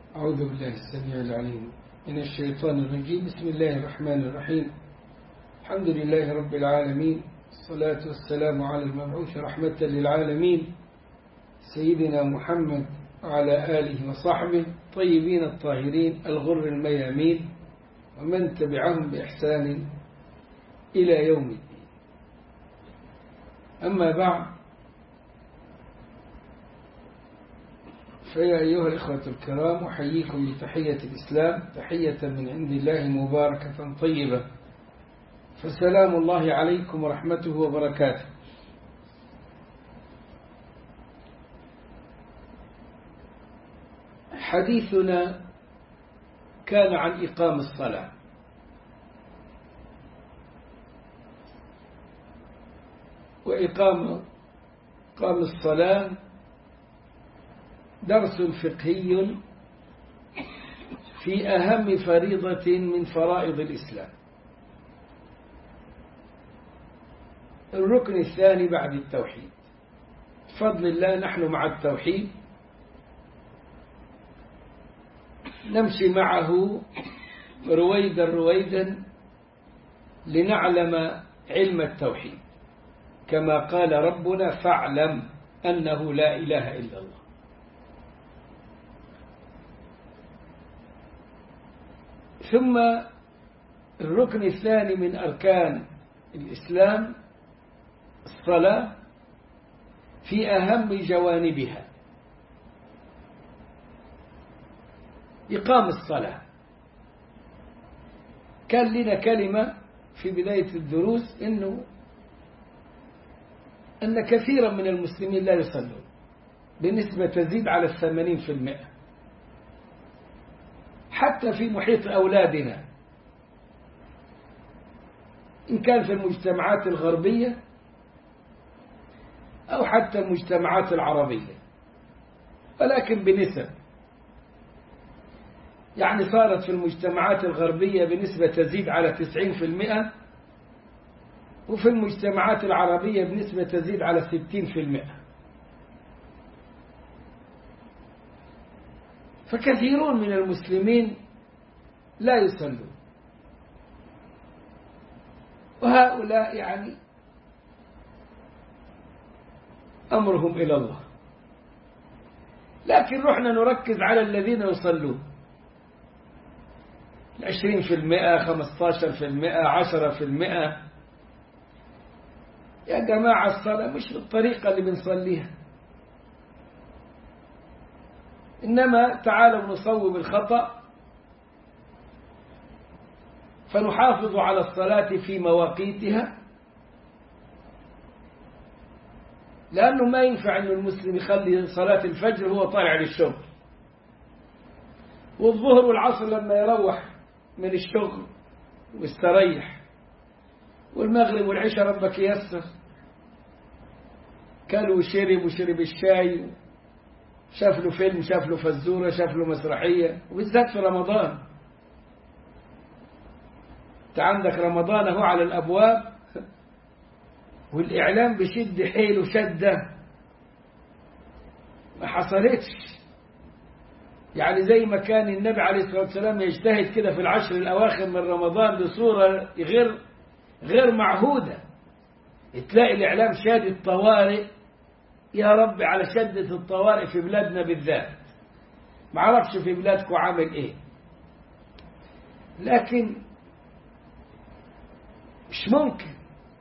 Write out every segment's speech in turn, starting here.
أعوذ بالله السميع العليم من الشيطان الرجيم بسم الله الرحمن الرحيم الحمد لله رب العالمين الصلاة والسلام على المبعوث رحمة للعالمين سيدنا محمد وعلى آله وصحبه طيبين الطاهرين الغر الميامين ومن تبعهم بإحسان إلى يوم الدين أما بعد فيا أيها الإخوة الكرام أحييكم بتحية الإسلام تحية من عند الله مباركة طيبة فسلام الله عليكم ورحمته وبركاته حديثنا كان عن إقام الصلاة وإقام إقام الصلاة درس فقهي في أهم فريضة من فرائض الإسلام الركن الثاني بعد التوحيد بفضل الله نحن مع التوحيد نمشي معه رويدا رويدا لنعلم علم التوحيد كما قال ربنا فاعلم أنه لا إله إلا الله ثم الركن الثاني من أركان الإسلام الصلاة في أهم جوانبها إقام الصلاة كان لنا كلمة في بداية الدروس إنه أن كثيرا من المسلمين لا يصلون بنسبة تزيد على الثمانين في المئة حتى في محيط أولادنا إن كان في المجتمعات الغربية أو حتى المجتمعات العربية ولكن بنسب يعني صارت في المجتمعات الغربية بنسبة تزيد على 90% وفي المجتمعات العربية بنسبة تزيد على 60% فكثيرون من المسلمين لا يصلون وهؤلاء يعني أمرهم إلى الله لكن رحنا نركز على الذين يصلون العشرين في المئة خمستاشر في المئة عشرة في المئة يا جماعة الصلاة مش بالطريقة اللي بنصليها إنما تعالوا نصوب الخطأ فنحافظ على الصلاة في مواقيتها لأنه ما ينفع أن المسلم يخلي صلاة الفجر وهو طالع للشغل والظهر والعصر لما يروح من الشغل ويستريح والمغرب والعشاء ربك ييسر كل وشرب وشرب الشاي شاف له فيلم شاف له فزورة شاف له مسرحية وبالذات في رمضان انت عندك رمضان اهو على الأبواب والإعلام بشد حيله شدة ما حصلتش يعني زي ما كان النبي عليه الصلاة والسلام يجتهد كده في العشر الأواخر من رمضان بصورة غير غير معهودة تلاقي الإعلام شادد طوارئ يا رب على شدة الطوارئ في بلادنا بالذات ما عرفش في بلادكم عامل ايه لكن مش ممكن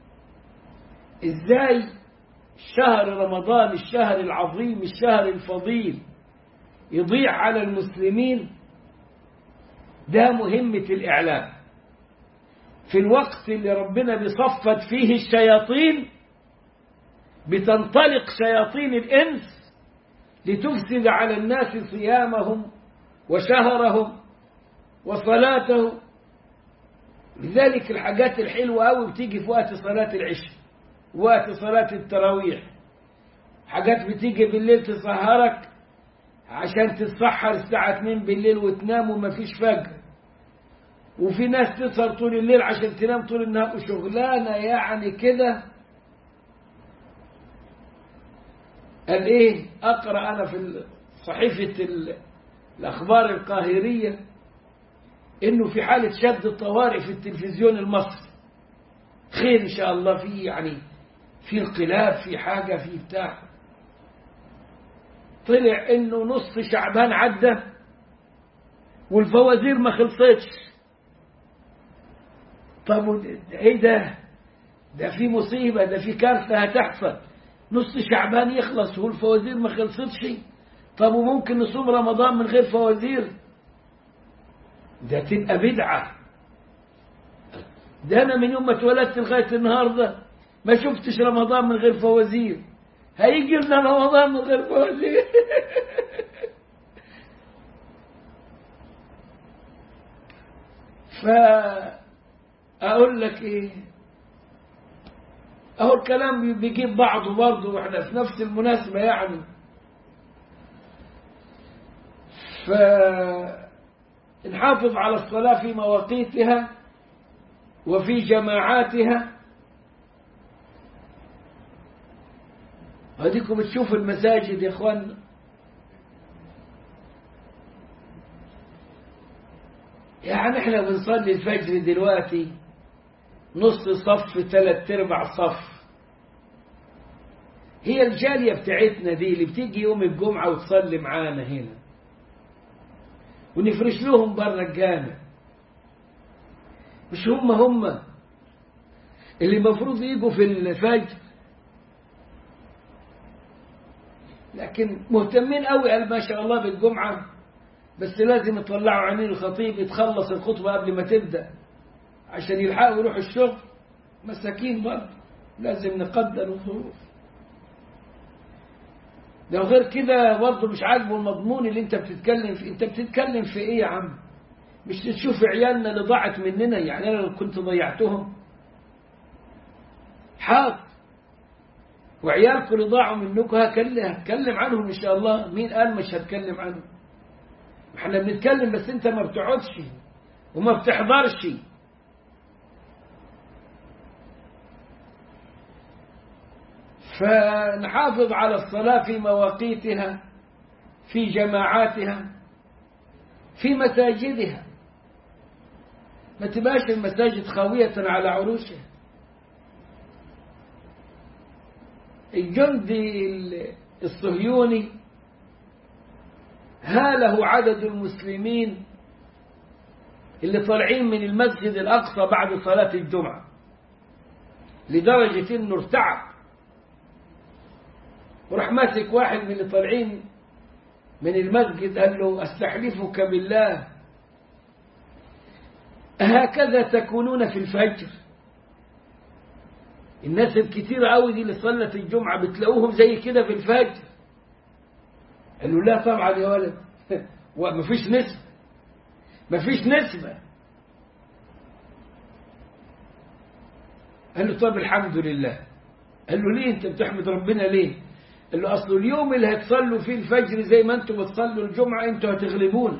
ازاي شهر رمضان الشهر العظيم الشهر الفضيل يضيع على المسلمين ده مهمة الإعلام في الوقت اللي ربنا بيصفد فيه الشياطين بتنطلق شياطين الإنس لتفسد على الناس صيامهم وشهرهم وصلاتهم لذلك الحاجات الحلوة أوي بتيجي في وقت صلاة العشاء وقت صلاة التراويح حاجات بتيجي بالليل تسهرك عشان تتسحر الساعة 2 بالليل وتنام ومفيش فجر وفي ناس تسهر طول الليل عشان تنام طول النهار وشغلانة يعني كده قال ايه اقرا انا في صحيفه الأخبار القاهرية إنه في حالة شد طوارئ في التلفزيون المصري خير إن شاء الله في يعني في انقلاب في حاجة في بتاع طلع إنه نص شعبان عدى والفوازير ما خلصتش طب ايه ده ده في مصيبة ده في كارثة هتحصل نص شعبان يخلص والفوازير ما خلصتش طب وممكن نصوم رمضان من غير فوازير ده تبقى بدعة ده أنا من يوم ما اتولدت لغاية النهاردة ما شفتش رمضان من غير فوازير هيجي لنا رمضان من غير فوازير فأقول لك إيه أهو الكلام بيجيب بعضه برضه وإحنا في نفس المناسبة يعني فنحافظ على الصلاة في مواقيتها وفي جماعاتها هديكم تشوفوا المساجد يا اخوان يعني احنا بنصلي الفجر دلوقتي نص صف ثلاث ارباع صف هي الجالية بتاعتنا دي اللي بتيجي يوم الجمعة وتصلي معانا هنا ونفرش لهم بره الجامع مش هم هم اللي المفروض يجوا في الفجر لكن مهتمين قوي ما شاء الله بالجمعة بس لازم يطلعوا عينين الخطيب يتخلص الخطبة قبل ما تبدأ عشان يلحقوا يروحوا الشغل مساكين برضه لازم نقدر الظروف لو غير كده برضه مش عاجبه المضمون اللي انت بتتكلم فيه انت بتتكلم في ايه يا عم مش تشوف عيالنا اللي ضاعت مننا يعني انا لو كنت ضيعتهم حاضر وعيالكم اللي ضاعوا منكم هتكلم عنهم ان شاء الله مين قال مش هتكلم عنهم احنا بنتكلم بس انت ما بتقعدش وما بتحضرش فنحافظ على الصلاة في مواقيتها في جماعاتها في مساجدها ما تبقاش المساجد خاوية على عروشها الجندي الصهيوني هاله عدد المسلمين اللي طالعين من المسجد الأقصى بعد صلاة الجمعة لدرجة انه ارتعب وراح ماسك واحد من اللي طالعين من المسجد قال له استحلفك بالله هكذا تكونون في الفجر الناس الكتيرة قوي دي اللي صلت الجمعة بتلاقوهم زي كده في الفجر قال له لا طبعا يا ولد مفيش نسبة مفيش نسبة قال له طب الحمد لله قال له ليه انت بتحمد ربنا ليه قال له اصل اليوم اللي هتصلوا فيه الفجر زي ما انتم بتصلوا الجمعة انتوا هتغلبونا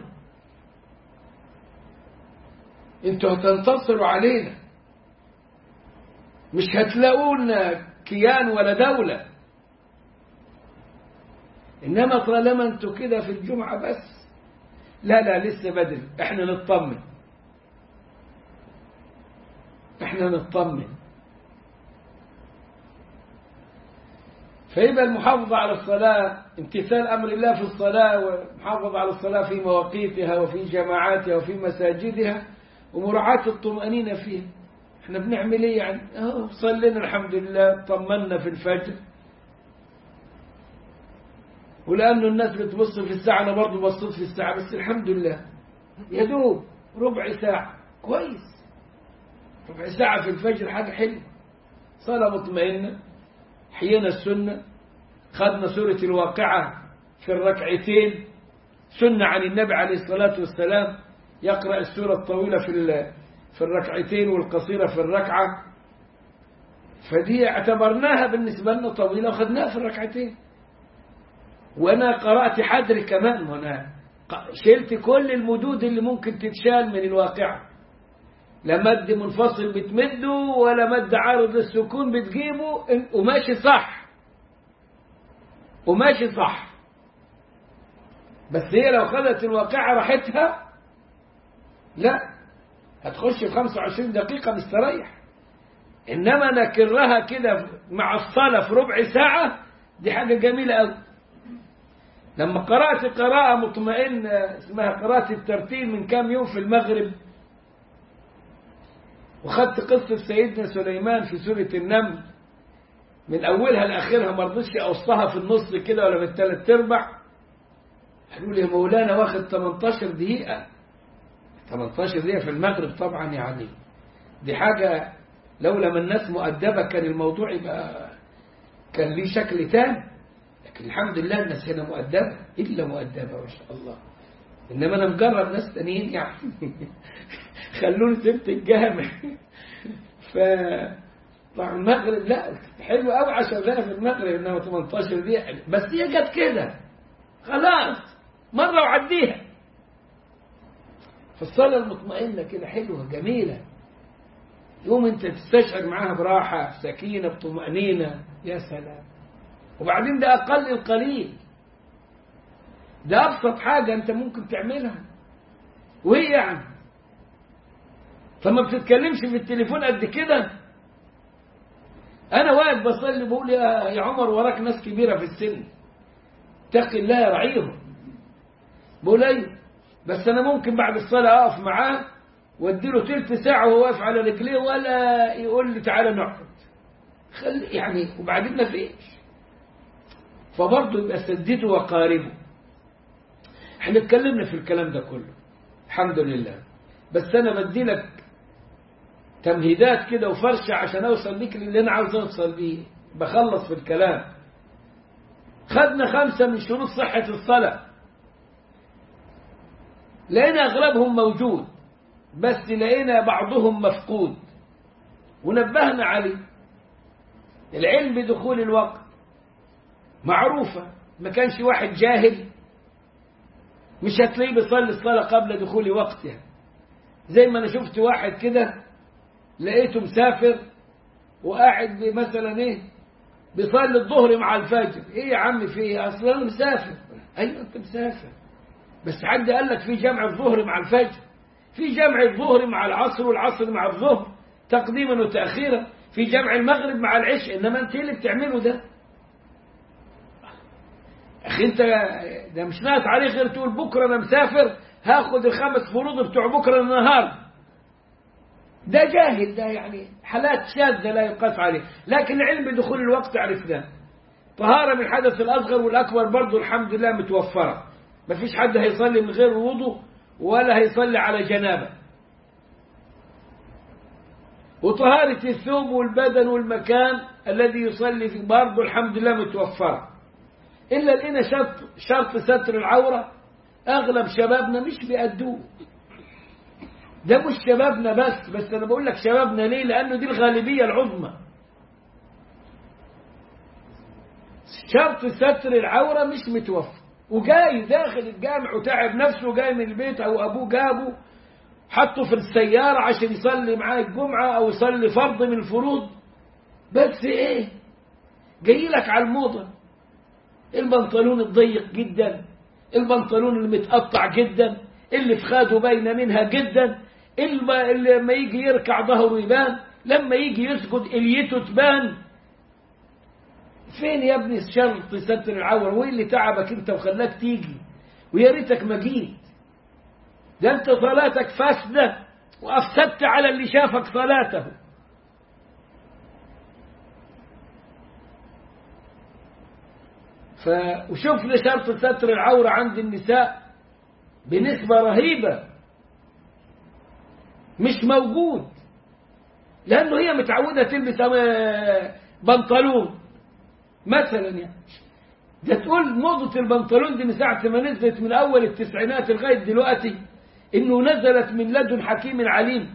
انتوا هتنتصروا علينا مش هتلاقونا كيان ولا دولة إنما طالما أنتوا كده في الجمعة بس لا لا لسه بدري احنا نطمن احنا نطمن فيبقى المحافظة على الصلاة امتثال أمر الله في الصلاة والمحافظة على الصلاة في مواقيتها وفي جماعاتها وفي مساجدها ومراعاة الطمأنينة فيها احنا بنعمل ايه يعني اه صلينا الحمد لله طمنا في الفجر ولأنه الناس بتبص في الساعة أنا برضه بصيت في الساعة بس الحمد لله يا دوب ربع ساعة كويس ربع ساعة في الفجر حاجة حلوة صلاة مطمئنة حيينا السنة خدنا سورة الواقعة في الركعتين سنة عن النبي عليه الصلاة والسلام يقرأ السورة الطويلة في في الركعتين والقصيرة في الركعة فدي اعتبرناها بالنسبة لنا طويلة وخدناها في الركعتين وأنا قرأت حدر كمان وأنا شلت كل المدود اللي ممكن تتشال من الواقعة لا مد منفصل بتمده ولا مد عارض للسكون بتجيبه وماشي صح وماشي صح بس هي لو خدت الواقعة راحتها لا هتخش في 25 دقيقة مستريح إنما نكرها كده مع الصلاة في ربع ساعة دي حاجة جميلة أوي لما قرأت قراءة مطمئنة اسمها قراءة الترتيل من كام يوم في المغرب وخدت قصة سيدنا سليمان في سورة النمل من أولها لآخرها ما رضيتش أوصها في النص كده ولا في الثلاث أرباع قالوا لي مولانا واخد 18 دقيقة 18 دقيقة في المغرب طبعا يعني دي حاجة لولا ما الناس مؤدبة كان الموضوع يبقى كان ليه شكل تاني لكن الحمد لله الناس هنا مؤدبة إلا مؤدبة ما شاء الله إنما أنا مجرب ناس تانيين يعني خلوني سبت الجامع ف طبعا المغرب لا حلو قوي 10 دقايق في المغرب انما 18 دقيقة بس هي جت كده خلاص مرة وعديها فالصلاة المطمئنة كده حلوة جميلة يوم انت تستشعر معاها براحة سكينة بطمأنينة يا سلام وبعدين ده أقل القليل ده أبسط حاجة أنت ممكن تعملها وهي يعني فما بتتكلمش في التليفون قد كده أنا واقف بصلي بقول يا يا عمر وراك ناس كبيرة في السن اتقي الله يرعيهم بقول أيوه بس أنا ممكن بعد الصلاة أقف معاه واديله تلت ساعة وهو واقف على رجليه ولا يقول لي تعالى نقعد خلي يعني وبعدين ما فيش فبرضه يبقى سدته وقاربه احنا اتكلمنا في الكلام ده كله الحمد لله بس انا بدي لك تمهيدات كده وفرشة عشان اوصل ليك اللي انا عاوز اوصل بيه بخلص في الكلام خدنا خمسة من شروط صحة الصلاة لقينا اغلبهم موجود بس لقينا بعضهم مفقود ونبهنا عليه العلم بدخول الوقت معروفة ما كانش واحد جاهل مش هتلاقيه بيصلي الصلاة قبل دخول وقتها زي ما انا شفت واحد كده لقيته مسافر وقاعد مثلا ايه بيصلي الظهر مع الفجر ايه يا عم في ايه اصلا انا مسافر ايوه انت مسافر بس حد قال لك في جمع الظهر مع الفجر في جمع الظهر مع العصر والعصر مع الظهر تقديما وتأخيرا في جمع المغرب مع العشاء انما انت ايه اللي بتعمله ده اخي انت ده مش ناقص عليه غير تقول بكره انا مسافر هاخد الخمس فروض بتوع بكره النهار ده جاهل ده يعني حالات شاذة لا يقاس عليه لكن العلم بدخول الوقت عرفناه طهارة من الحدث الأصغر والأكبر برضه الحمد لله متوفرة ما فيش حد هيصلي من غير وضوء ولا هيصلي على جنابة وطهارة الثوب والبدن والمكان الذي يصلي فيه برضه الحمد لله متوفرة إلا لقينا شرط, شرط ستر العورة أغلب شبابنا مش بيأدوه ده مش شبابنا بس بس أنا بقول لك شبابنا ليه لأنه دي الغالبية العظمى شرط ستر العورة مش متوفر وجاي داخل الجامع وتعب نفسه جاي من البيت أو أبوه جابه حطه في السيارة عشان يصلي معاه الجمعة أو يصلي فرض من الفروض بس إيه جاي لك على الموضة البنطلون الضيق جدا البنطلون المتقطع جدا اللي في خاده باينه منها جدا اللي لما يجي يركع ظهره يبان لما يجي يسجد اليته تبان فين يا ابني شرط ستر العورة وايه اللي تعبك انت وخلاك تيجي ويا ريتك ما جيت ده انت صلاتك فاسدة وافسدت على اللي شافك صلاته ف... وشوف لي شرط ستر العورة عند النساء بنسبة رهيبة مش موجود لأنه هي متعودة تلبس بنطلون مثلا يعني ده تقول موضة البنطلون دي من ساعة ما نزلت من أول التسعينات لغاية دلوقتي إنه نزلت من لدن حكيم عليم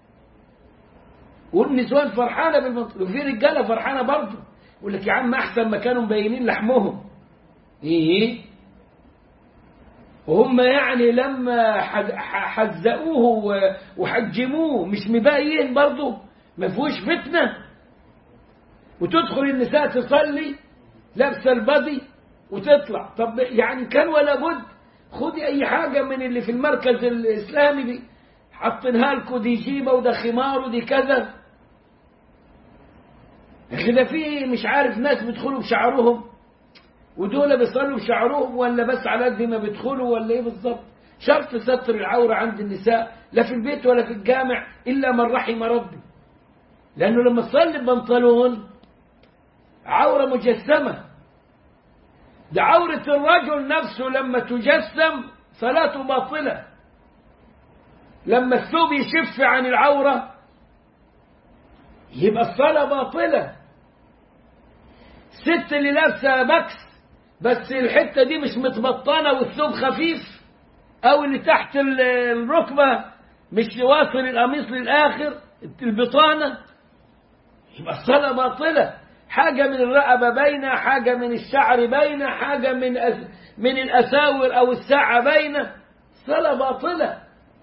والنسوان فرحانة بالبنطلون وفي رجالة فرحانة برضه يقول لك يا عم أحسن ما كانوا مبينين لحمهم إيه وهم يعني لما حزقوه وحجموه مش مبين برضه ما فيهوش فتنة وتدخل النساء تصلي لابسه البدي وتطلع طب يعني كان ولا بد خدي أي حاجة من اللي في المركز الإسلامي دي حاطينها لكم دي جيبة وده خمار ودي كذا كده في مش عارف ناس بيدخلوا بشعرهم ودول بيصلوا بشعرهم ولا بس على قد ما بيدخلوا ولا ايه بالظبط شرط ستر العورة عند النساء لا في البيت ولا في الجامع إلا من رحم ربي لأنه لما تصلي ببنطلون عورة مجسمة ده عورة الرجل نفسه لما تجسم صلاته باطلة لما الثوب يشف عن العورة يبقى الصلاة باطلة الست اللي لابسة بكس بس الحتة دي مش متبطنة والثوب خفيف أو اللي تحت الركبة مش واصل القميص للآخر البطانة يبقى الصلاة باطلة حاجة من الرقبة باينة حاجة من الشعر باينة حاجة من أس... من الأساور أو الساعة باينة صلاة باطلة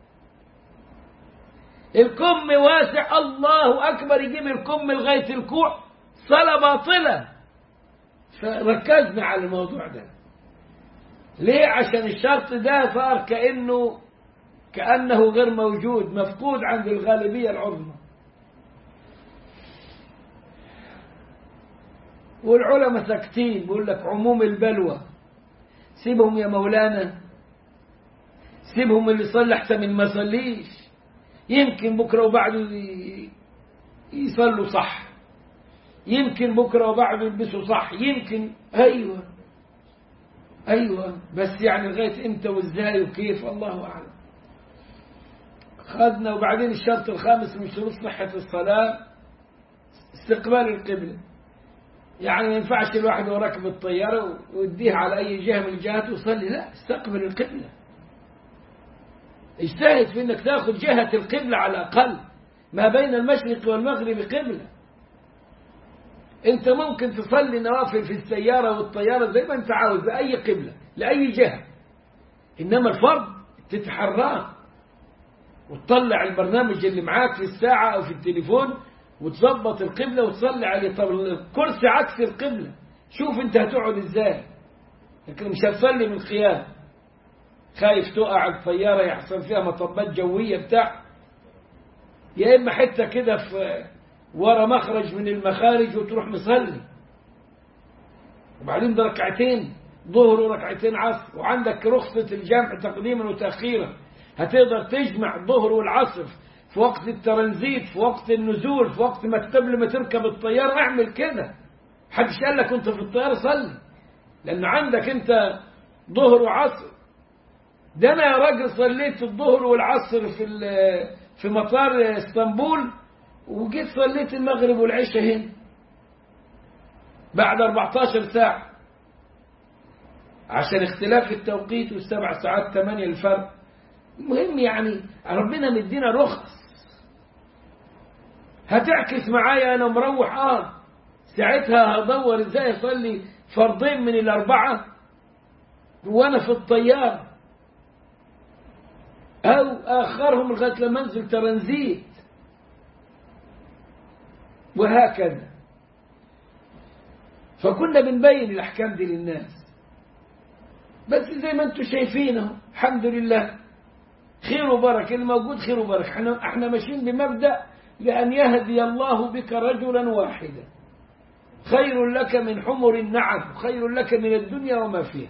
الكم واسع الله أكبر يجيب الكم لغاية الكوع صلاة باطلة فركزنا على الموضوع ده ليه عشان الشرط ده صار كأنه كأنه غير موجود مفقود عند الغالبية العظمى والعلماء ساكتين بيقول لك عموم البلوى سيبهم يا مولانا سيبهم اللي صلى احسن من ما صليش يمكن بكره وبعده يصلوا صح يمكن بكره وبعده يلبسوا صح يمكن ايوه ايوه بس يعني لغايه امتى وازاي وكيف الله اعلم خدنا وبعدين الشرط الخامس من شروط صحه الصلاه استقبال القبله يعني ما ينفعش الواحد وهو راكب الطيارة ويديها على أي جهة من الجهات ويصلي لا استقبل القبلة اجتهد في انك تاخذ جهة القبلة على الأقل ما بين المشرق والمغرب قبلة انت ممكن تصلي نوافل في السيارة والطيارة زي ما انت عاوز لأي قبلة لأي جهة إنما الفرض تتحراه وتطلع البرنامج اللي معاك في الساعة أو في التليفون وتظبط القبلة وتصلي عليه طب الكرسي عكس القبلة شوف انت هتقعد ازاي لكن مش هتصلي من القيام خايف تقع الطيارة يحصل فيها مطبات جوية بتاع يا إما حتة كده في ورا مخرج من المخارج وتروح مصلي وبعدين ده ركعتين ظهر وركعتين عصر وعندك رخصة الجمع تقديما وتأخيرا هتقدر تجمع الظهر والعصر في وقت الترانزيت في وقت النزول في وقت ما قبل ما تركب الطيارة اعمل كده حدش قال لك انت في الطيارة صلي لأن عندك انت ظهر وعصر ده أنا يا راجل صليت الظهر والعصر في في مطار اسطنبول وجيت صليت المغرب والعشاء هنا بعد 14 ساعة عشان اختلاف التوقيت والسبع ساعات ثمانية الفرق المهم يعني ربنا مدينا رخص هتعكس معايا انا مروح اه ساعتها هدور ازاي اصلي فرضين من الاربعه وانا في الطياره او اخرهم لغايه لما انزل ترانزيت وهكذا فكنا بنبين الاحكام دي للناس بس زي ما انتم شايفينه الحمد لله خير وبركه الموجود خير وبركه احنا احنا ماشيين بمبدا لأن يهدي الله بك رجلا واحدا خير لك من حمر النعم خير لك من الدنيا وما فيها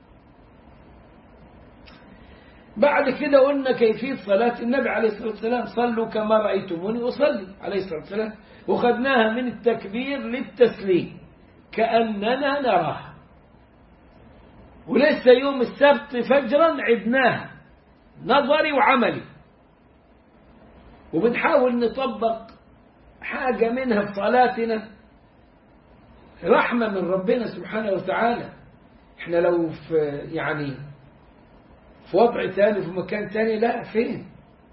بعد كده قلنا كيفية صلاة النبي عليه الصلاة والسلام صلوا كما رأيتموني أصلي عليه الصلاة والسلام وخدناها من التكبير للتسليم كأننا نراها ولسه يوم السبت فجرا عدناها نظري وعملي وبنحاول نطبق حاجة منها في صلاتنا رحمة من ربنا سبحانه وتعالى احنا لو في يعني في وضع ثاني في مكان ثاني لا فين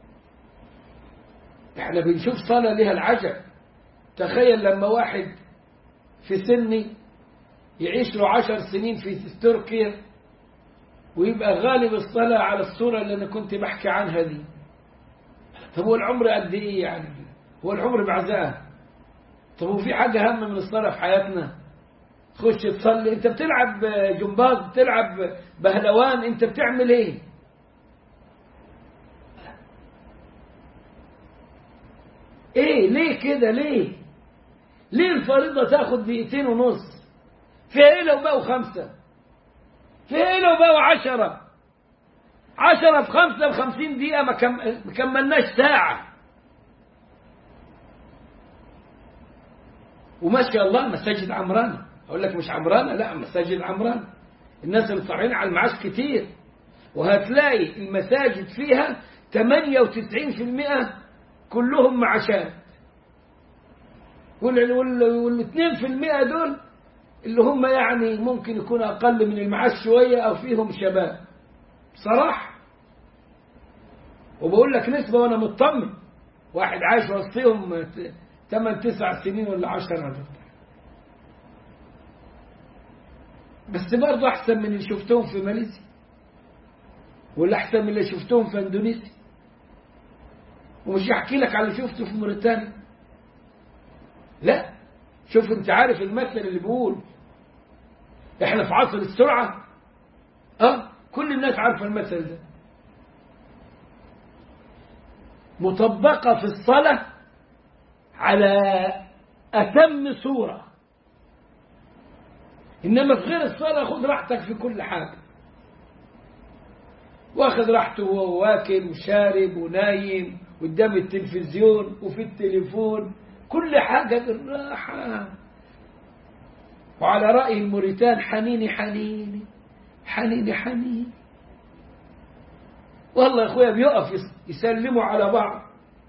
احنا بنشوف صلاة لها العجب تخيل لما واحد في سني يعيش له عشر سنين في تركيا ويبقى غالب الصلاة على الصورة اللي أنا كنت بحكي عنها دي طب هو العمر قد ايه يعني هو العمر بعزاء طب هو في حاجة أهم من الصلاة في حياتنا تخش تصلي انت بتلعب جمباز بتلعب بهلوان انت بتعمل ايه ايه ليه كده ليه ليه الفريضة تاخد دقيقتين ونص فيها ايه لو بقوا خمسة فيها ايه لو بقوا عشرة عشرة في خمسة بخمسين دقيقة ما كم... ما كملناش ساعة وما شاء الله مساجد عمرانة أقول لك مش عمرانة لا مساجد عمرانة الناس اللي طالعين على المعاش كتير وهتلاقي المساجد فيها 98% كلهم معاشات والاثنين في المئة دول اللي هم يعني ممكن يكون أقل من المعاش شوية أو فيهم شباب بصراحة وبقول لك نسبة وأنا مطمن واحد عايش وسطهم 8 9 سنين ولا 10 بس برضه أحسن من اللي شفتهم في ماليزيا ولا أحسن من اللي شفتهم في إندونيسيا ومش هحكي لك على اللي شفته في موريتانيا لا شوف انت عارف المثل اللي بيقول احنا في عصر السرعة اه كل الناس عارفة المثل ده مطبقة في الصلاة على أتم صورة إنما في غير الصلاة خد راحتك في كل حاجة واخد راحته وهو واكل وشارب ونايم قدام التلفزيون وفي التليفون كل حاجة بالراحة وعلى رأي الموريتان حنيني حنيني حنيني حنيني والله يا اخويا بيقف يسلموا على بعض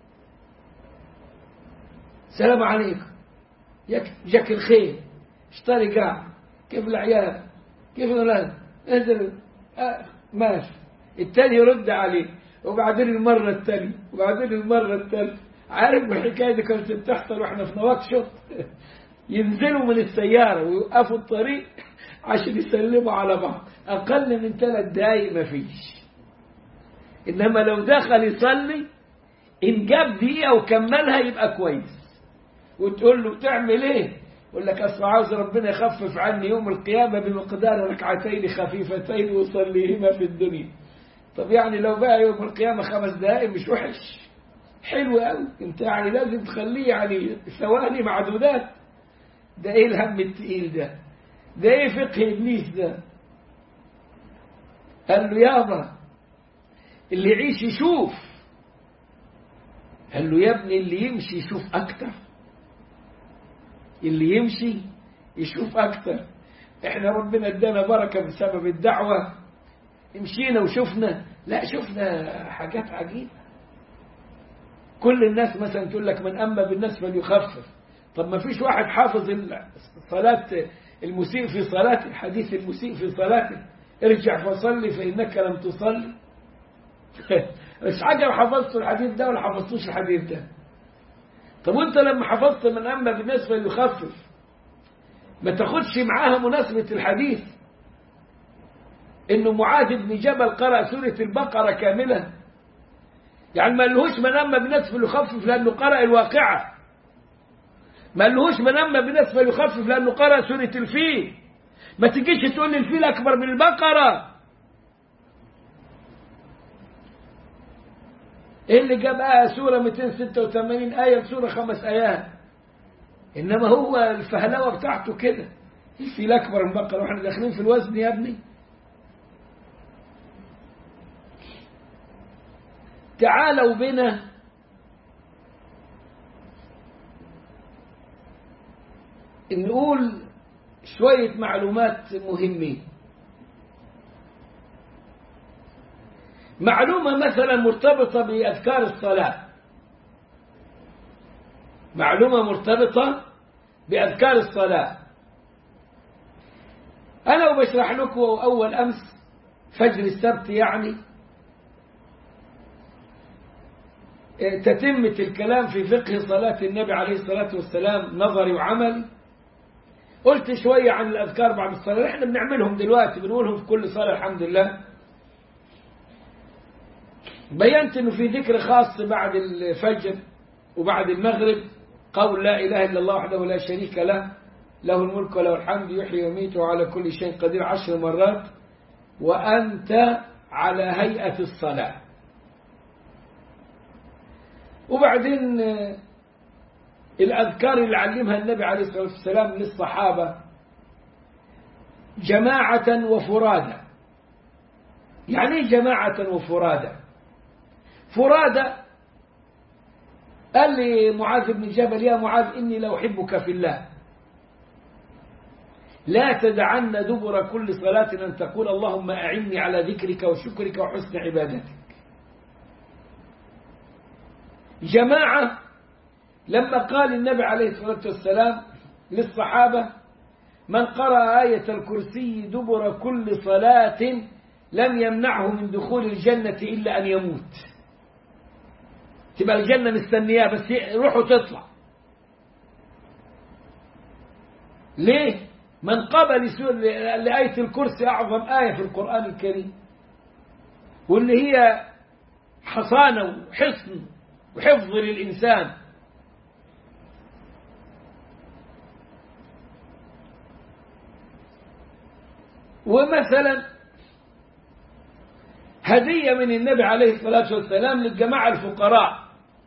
السلام عليكم جاك الخير اشتري قاع كيف العيال كيف الولاد انزل آه ماشي التاني يرد عليه وبعدين المرة التانية وبعدين المرة التالتة عارف الحكاية دي كانت بتحصل واحنا في نواكشوط ينزلوا من السيارة ويوقفوا الطريق عشان يسلموا على بعض أقل من ثلاث دقايق مفيش إنما لو دخل يصلي إن جاب دقيقة وكملها يبقى كويس وتقول له بتعمل إيه؟ يقول لك أصل عاوز ربنا يخفف عني يوم القيامة بمقدار ركعتين خفيفتين أصليهما في الدنيا طب يعني لو بقى يوم القيامة خمس دقائق مش وحش حلو قوي انت يعني لازم تخليه يعني ثواني معدودات ده ايه الهم التقيل ده ده ايه فقه ابليس ده قال له يابا اللي يعيش يشوف قال له يا ابني اللي يمشي يشوف اكتر اللي يمشي يشوف اكتر احنا ربنا ادانا بركه بسبب الدعوه مشينا وشفنا لا شفنا حاجات عجيبه كل الناس مثلا تقول لك من أما بالناس فليخفف طب ما فيش واحد حافظ صلاة المسيء في صلاته حديث المسيء في صلاته ارجع فصلي فإنك لم تصلي مش حاجة حفظت الحديث ده ولا حفظتوش الحديث ده طب وانت لما حفظت من أما بالناس فليخفف ما تاخدش معاها مناسبة الحديث انه معاذ بن جبل قرأ سورة البقرة كاملة يعني ما لهوش من أما بناس فليخفف لأنه قرأ الواقعة ما لهوش من أما بناس فليخفف لأنه قرأ سورة الفيل ما تجيش تقول لي الفيل أكبر من البقرة إيه اللي جاب آية سورة 286 آية بسورة خمس آيات إنما هو الفهلوة بتاعته كده الفيل أكبر من البقرة وإحنا داخلين في الوزن يا ابني تعالوا بنا نقول شوية معلومات مهمين معلومة مثلا مرتبطة بأذكار الصلاة معلومة مرتبطة بأذكار الصلاة أنا وبشرح لكم أول أمس فجر السبت يعني تتمة الكلام في فقه صلاة النبي عليه الصلاة والسلام نظري وعملي قلت شوية عن الأذكار بعد الصلاة احنا بنعملهم دلوقتي بنقولهم في كل صلاة الحمد لله بينت انه في ذكر خاص بعد الفجر وبعد المغرب قول لا إله إلا الله وحده لا شريك له له الملك وله الحمد يحيي ويميت وعلى كل شيء قدير عشر مرات وأنت على هيئة الصلاة وبعدين الأذكار اللي علمها النبي عليه الصلاة والسلام للصحابة جماعة وفرادى يعني ايه جماعة وفرادى فرادى قال لي معاذ بن جبل يا معاذ إني لو أحبك في الله لا تدعن دبر كل صلاة أن تقول اللهم أعني على ذكرك وشكرك وحسن عبادتك جماعة لما قال النبي عليه الصلاة والسلام للصحابة من قرأ آية الكرسي دبر كل صلاة لم يمنعه من دخول الجنة إلا أن يموت تبقى الجنة مستنياه بس روحه تطلع ليه من قبل لآية الكرسي أعظم آية في القرآن الكريم واللي هي حصانة وحصن وحفظ للإنسان ومثلا هدية من النبي عليه الصلاة والسلام للجماعة الفقراء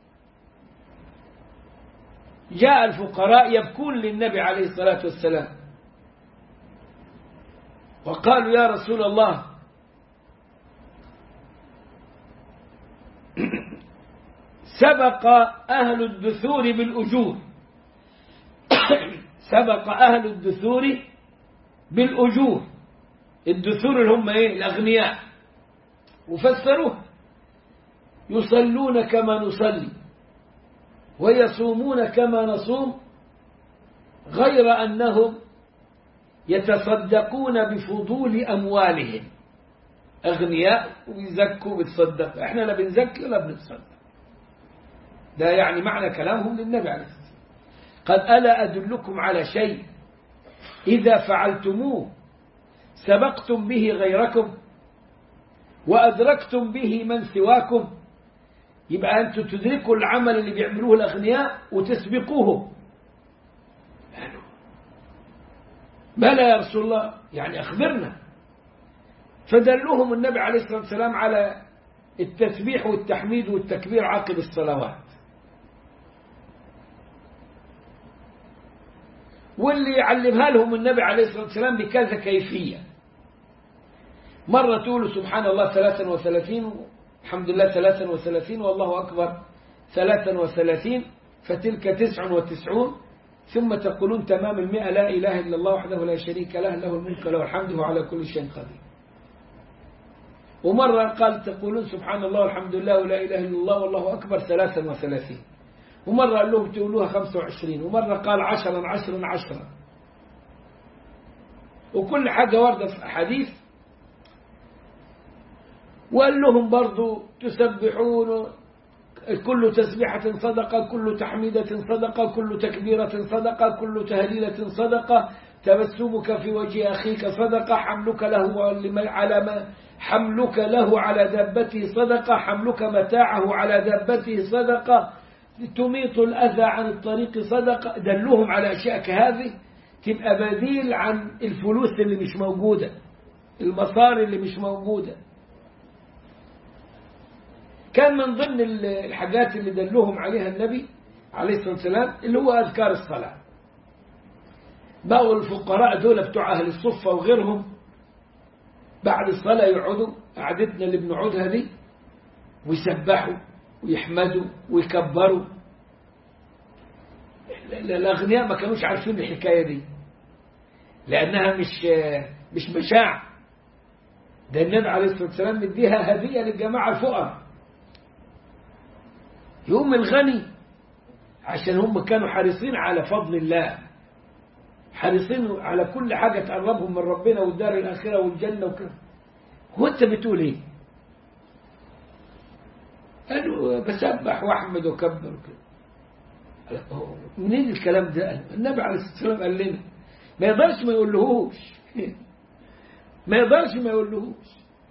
جاء الفقراء يبكون للنبي عليه الصلاة والسلام وقالوا يا رسول الله سبق أهل الدثور بالأجور سبق أهل الدثور بالأجور الدثور اللي هم إيه الأغنياء وفسروه يصلون كما نصلي ويصومون كما نصوم غير أنهم يتصدقون بفضول أموالهم أغنياء ويزكوا بتصدق احنا لا بنزكي ولا بنتصدق ده يعني معنى كلامهم للنبي عليه الصلاة والسلام قد ألا أدلكم على شيء إذا فعلتموه سبقتم به غيركم وأدركتم به من سواكم يبقى أنتم تدركوا العمل اللي بيعملوه الأغنياء وتسبقوه يعني بلى يا رسول الله يعني أخبرنا فدلهم النبي عليه الصلاة والسلام على التسبيح والتحميد والتكبير عقب الصلوات واللي يعلمها لهم النبي عليه الصلاة والسلام بكذا كيفية مرة تقولوا سبحان الله ثلاثا وثلاثين الحمد لله ثلاثا وثلاثين والله أكبر ثلاثا وثلاثين فتلك تسع وتسعون ثم تقولون تمام المئة لا إله إلا الله وحده لا شريك له له الملك له الحمد وعلى كل شيء قدير ومرة قال تقولون سبحان الله والحمد لله ولا إله إلا الله والله أكبر ثلاثا وثلاثين ومرة قال لهم تقولوها خمسة وعشرين ومرة قال عشرا عشرا عشرا وكل حاجة واردة في أحاديث وقال لهم برضو تسبحون كل تسبيحة صدقة كل تحميدة صدقة كل تكبيرة صدقة كل تهليلة صدقة تبسمك في وجه أخيك صدقة حملك له على ما حملك له على دابته صدقة حملك متاعه على دابته صدقة تميط الأذى عن الطريق صدقة دلهم على أشياء كهذه تبقى بديل عن الفلوس اللي مش موجودة المصاري اللي مش موجودة كان من ضمن الحاجات اللي دلهم عليها النبي عليه الصلاة والسلام اللي هو أذكار الصلاة بقوا الفقراء دول بتوع أهل الصفة وغيرهم بعد الصلاة يقعدوا قعدتنا اللي بنقعدها دي ويسبحوا ويحمدوا ويكبروا الأغنياء ما كانوش عارفين الحكاية دي لأنها مش مش مشاع ده النبي عليه الصلاة والسلام مديها هدية للجماعة الفقراء يوم الغني عشان هم كانوا حريصين على فضل الله حريصين على كل حاجة تقربهم من ربنا والدار الآخرة والجنة وكذا هو أنت بتقول إيه قالوا بسبح واحمد وكبر وكده منين الكلام ده النبي عليه الصلاة والسلام قال لنا ما يقدرش ما يقولهوش ما يقدرش ما يقولهوش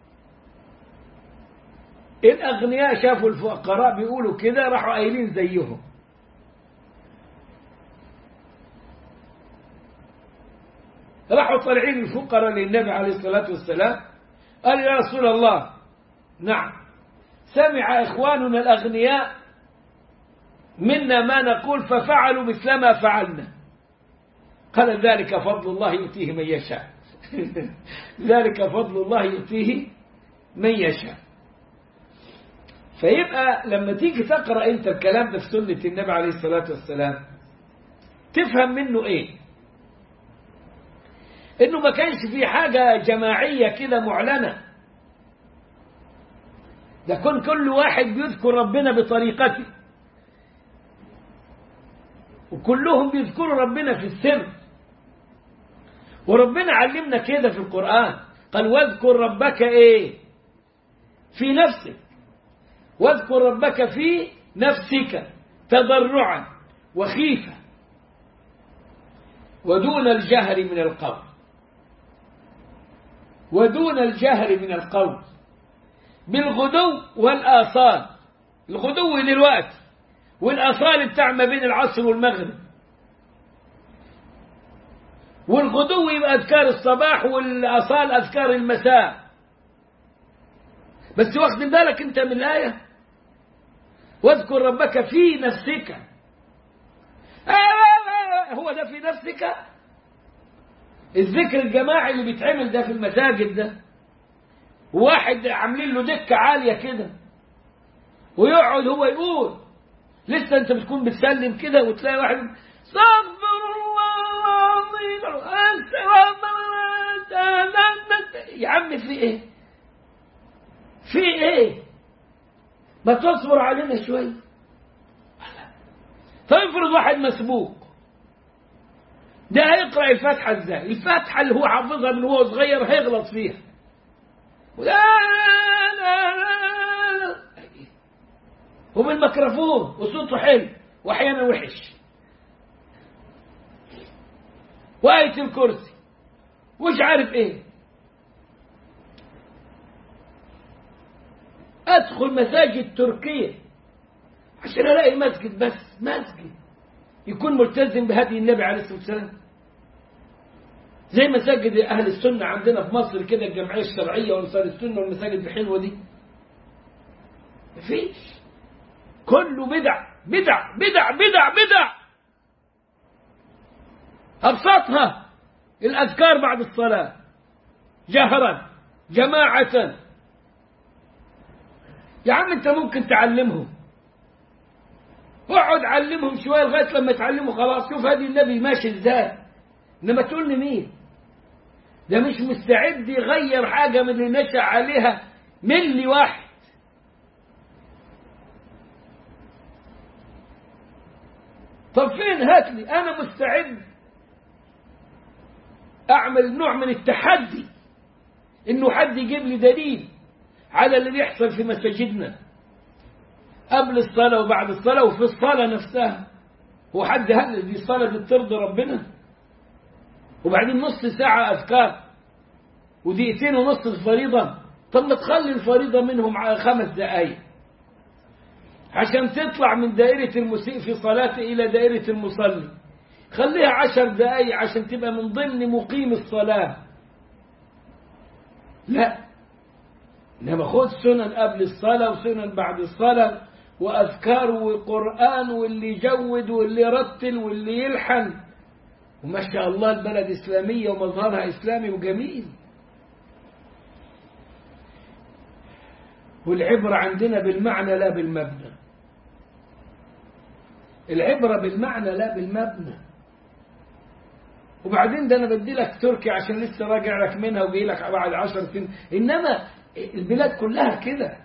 الأغنياء شافوا الفقراء بيقولوا كده راحوا قايلين زيهم راحوا طالعين الفقراء للنبي عليه الصلاة والسلام قال يا رسول الله نعم سمع إخواننا الأغنياء منا ما نقول ففعلوا مثل ما فعلنا قال ذلك فضل الله يؤتيه من يشاء ذلك فضل الله يؤتيه من يشاء فيبقى لما تيجي تقرأ انت الكلام ده في سنة النبي عليه الصلاة والسلام تفهم منه ايه انه ما كانش في حاجة جماعية كده معلنة ده كن كل واحد بيذكر ربنا بطريقته وكلهم بيذكروا ربنا في السر وربنا علمنا كده في القرآن قال واذكر ربك ايه في نفسك واذكر ربك في نفسك تضرعا وخيفة ودون الجهر من القول ودون الجهر من القول بالغدو والآصال الغدو دلوقتي والآصال بتاع ما بين العصر والمغرب والغدو يبقى أذكار الصباح والآصال أذكار المساء بس واخد بالك أنت من الآية واذكر ربك في نفسك هو ده في نفسك الذكر الجماعي اللي بيتعمل ده في المساجد ده واحد عاملين له دكة عالية كده ويقعد هو يقول لسه انت بتكون بتسلم كده وتلاقي واحد استغفر الله العظيم انت يا عم في ايه في ايه ما تصبر علينا شويه طيب افرض واحد مسبوق ده هيقرا الفاتحه ازاي الفاتحه اللي هو حافظها من هو صغير هيغلط فيها لا لا لا وبالميكروفون وصوته حلو واحيانا وحش وآية الكرسي وش عارف ايه ادخل مساجد تركيا عشان الاقي مسجد بس مسجد يكون ملتزم بهدي النبي عليه الصلاه والسلام زي مساجد اهل السنه عندنا في مصر كده الجمعيه الشرعيه وانصار السنه والمساجد الحلوه دي مفيش كله بدع بدع بدع بدع بدع أبسطها الأذكار بعد الصلاة جهرا جماعة يا عم أنت ممكن تعلمهم اقعد علمهم شوية لغاية لما يتعلموا خلاص شوف هذه النبي ماشي ازاي انما تقول لي مين ده مش مستعد يغير حاجة من اللي نشأ عليها ملي واحد طب فين هات لي انا مستعد اعمل نوع من التحدي انه حد يجيب لي دليل على اللي بيحصل في مساجدنا قبل الصلاة وبعد الصلاة وفي الصلاة نفسها هو حد هل دي الصلاة دي ترضي ربنا وبعدين نص ساعة أذكار ودقيقتين ونص الفريضة طب ما تخلي الفريضة منهم على خمس دقايق عشان تطلع من دائرة المسيء في صلاته إلى دائرة المصلي خليها عشر دقايق عشان تبقى من ضمن مقيم الصلاة لا إنما خد سنن قبل الصلاة وسنن بعد الصلاة وأذكار وقرآن واللي يجود واللي يرتل واللي يلحن وما شاء الله البلد إسلامية ومظهرها إسلامي وجميل والعبرة عندنا بالمعنى لا بالمبنى العبرة بالمعنى لا بالمبنى وبعدين ده انا بدي لك تركيا عشان لسه راجع لك منها وجاي لك بعد عشر سنين انما البلاد كلها كده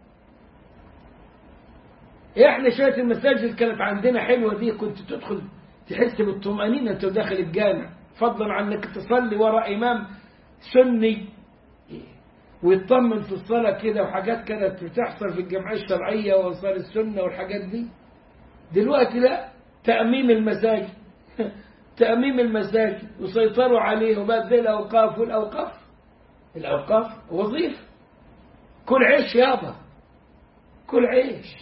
احنا شويه المساجد كانت عندنا حلوه دي كنت تدخل تحس بالطمأنينة انت داخل الجامع فضلا عن انك تصلي وراء امام سني ويطمن في الصلاة كده وحاجات كانت بتحصل في الجمعية الشرعية وانصار السنة والحاجات دي دلوقتي لا تأميم المساجد تأميم المساجد وسيطروا عليه وبقت زي الأوقاف والأوقاف الأوقاف وظيفة كل عيش يابا كل عيش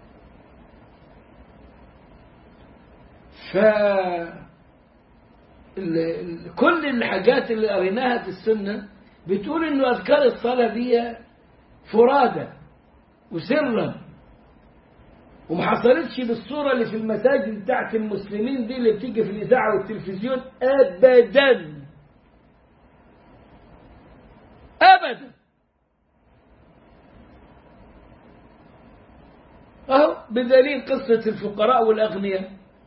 ف ال ال كل الحاجات اللي قريناها في السنة بتقول إنه أذكار الصلاة دي فرادى وسرا وما حصلتش بالصورة اللي في المساجد بتاعت المسلمين دي اللي بتيجي في الإذاعة والتلفزيون أبدا أبدا أهو بدليل قصة الفقراء والأغنياء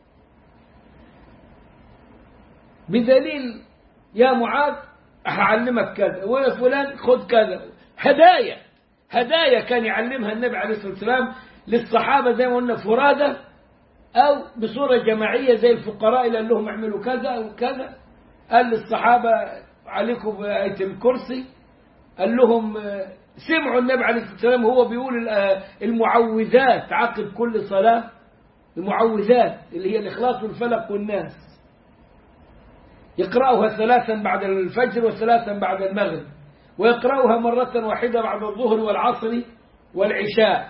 بدليل يا معاذ هعلمك كذا ويا فلان خد كذا هدايا هدايا كان يعلمها النبي عليه الصلاة والسلام للصحابة زي ما قلنا فرادة أو بصورة جماعية زي الفقراء اللي قال لهم اعملوا كذا أو كذا قال للصحابة عليكم بآية الكرسي قال لهم سمعوا النبي عليه الصلاة والسلام هو بيقول المعوذات عقب كل صلاة المعوذات اللي هي الإخلاص والفلق والناس يقرأها ثلاثا بعد الفجر وثلاثا بعد المغرب ويقرأها مرة واحدة بعد الظهر والعصر والعشاء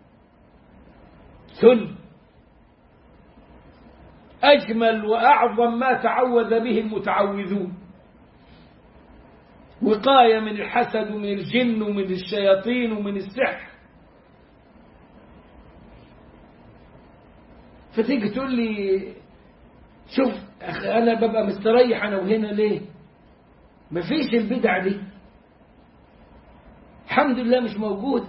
سن أجمل وأعظم ما تعوذ به المتعوذون وقاية من الحسد ومن الجن ومن الشياطين ومن السحر فتيجي تقول لي شوف أخي أنا ببقى مستريح أنا وهنا ليه مفيش البدع دي الحمد لله مش موجودة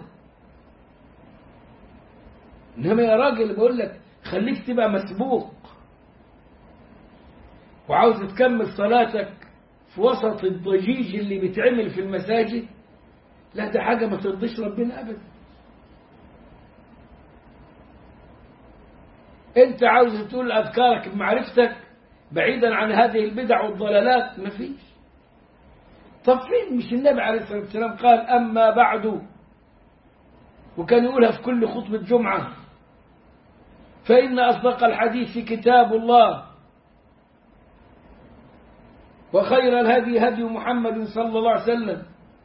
إنما يا راجل بقول لك خليك تبقى مسبوق وعاوز تكمل صلاتك في وسط الضجيج اللي بيتعمل في المساجد لا ده حاجة ما ترضيش ربنا أبدا انت عاوز تقول أذكارك بمعرفتك بعيدا عن هذه البدع والضلالات ما فيش طب فين مش النبي عليه الصلاة والسلام قال أما بعد وكان يقولها في كل خطبة جمعة فإن أصدق الحديث كتاب الله وخير الهدي هدي محمد صلى الله عليه وسلم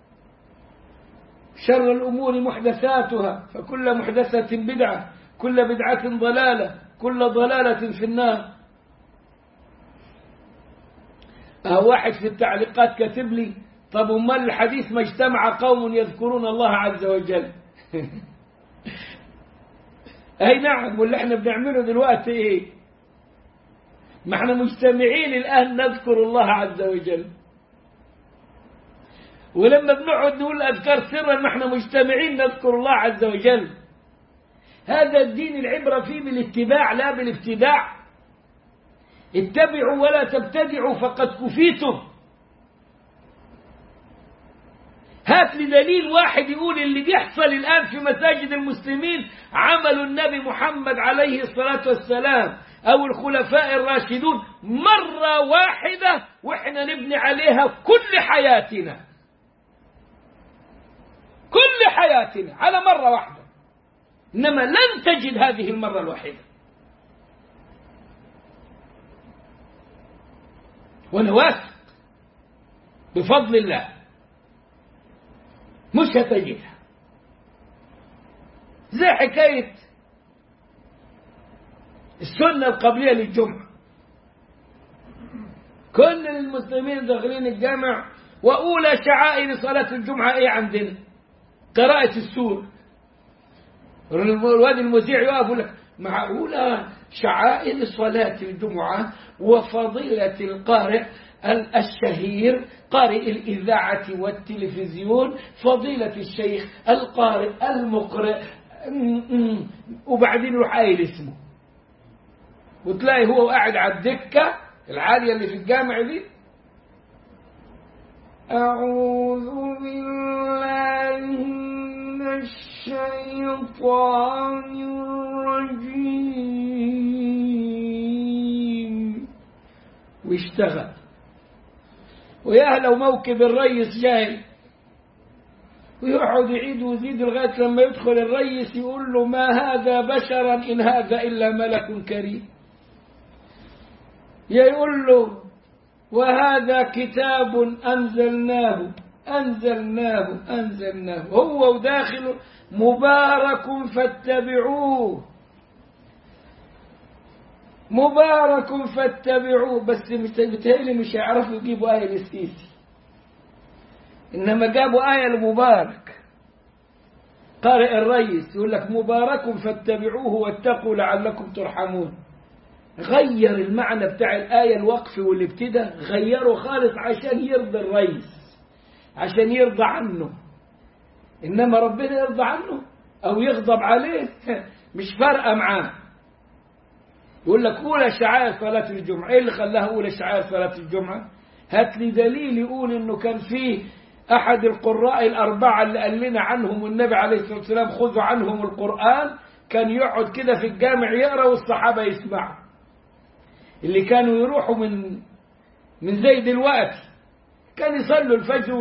شر الأمور محدثاتها فكل محدثة بدعة كل بدعة ضلالة كل ضلالة في النار أه واحد في التعليقات كاتب لي طب امال الحديث ما اجتمع قوم يذكرون الله عز وجل اي نعم واللي احنا بنعمله دلوقتي ايه ما احنا مجتمعين الان نذكر الله عز وجل ولما بنقعد نقول اذكار سرا ما احنا مجتمعين نذكر الله عز وجل هذا الدين العبرة فيه بالاتباع لا بالابتداع اتبعوا ولا تبتدعوا فقد كفيتم هات لي دليل واحد يقول اللي بيحصل الآن في مساجد المسلمين عمل النبي محمد عليه الصلاة والسلام أو الخلفاء الراشدون مرة واحدة وإحنا نبني عليها كل حياتنا كل حياتنا على مرة واحدة إنما لن تجد هذه المرة الواحدة وأنا واثق بفضل الله مش هتجدها زي حكاية السنة القبلية للجمعة كل المسلمين داخلين الجامع وأولى شعائر صلاة الجمعة إيه عندنا قراءة السورة الواد المذيع يقف يقول لك معقولة شعائر صلاة الجمعة وفضيلة القارئ الشهير قارئ الإذاعة والتلفزيون فضيلة الشيخ القارئ المقرئ وبعدين يروح قايل اسمه وتلاقي هو قاعد على الدكة العالية اللي في الجامع دي أعوذ بالله من الشيطان الرجيم واشتغل ويا لو موكب الريس جاي ويقعد يعيد ويزيد لغاية لما يدخل الريس يقول له ما هذا بشرا إن هذا إلا ملك كريم يقول له وهذا كتاب أنزلناه أنزلناه أنزلناه هو وداخله مبارك فاتبعوه مبارك فاتبعوه بس بتهيألي مش هيعرفوا يجيبوا آية للسيسي إنما جابوا آية لمبارك قارئ الرئيس يقول لك مبارك فاتبعوه واتقوا لعلكم ترحمون غير المعنى بتاع الآية الوقف والابتداء غيره خالص عشان يرضي الرئيس عشان يرضى عنه إنما ربنا يرضى عنه أو يغضب عليه مش فارقة معاه يقول لك أولى شعائر صلاة الجمعة إيه اللي خلاها أولى شعائر صلاة الجمعة هات لي دليل يقول إنه كان فيه أحد القراء الأربعة اللي قال لنا عنهم النبي عليه الصلاة والسلام خذوا عنهم القرآن كان يقعد كده في الجامع يقرأ والصحابة يسمعوا اللي كانوا يروحوا من من زي دلوقتي كان يصلوا الفجر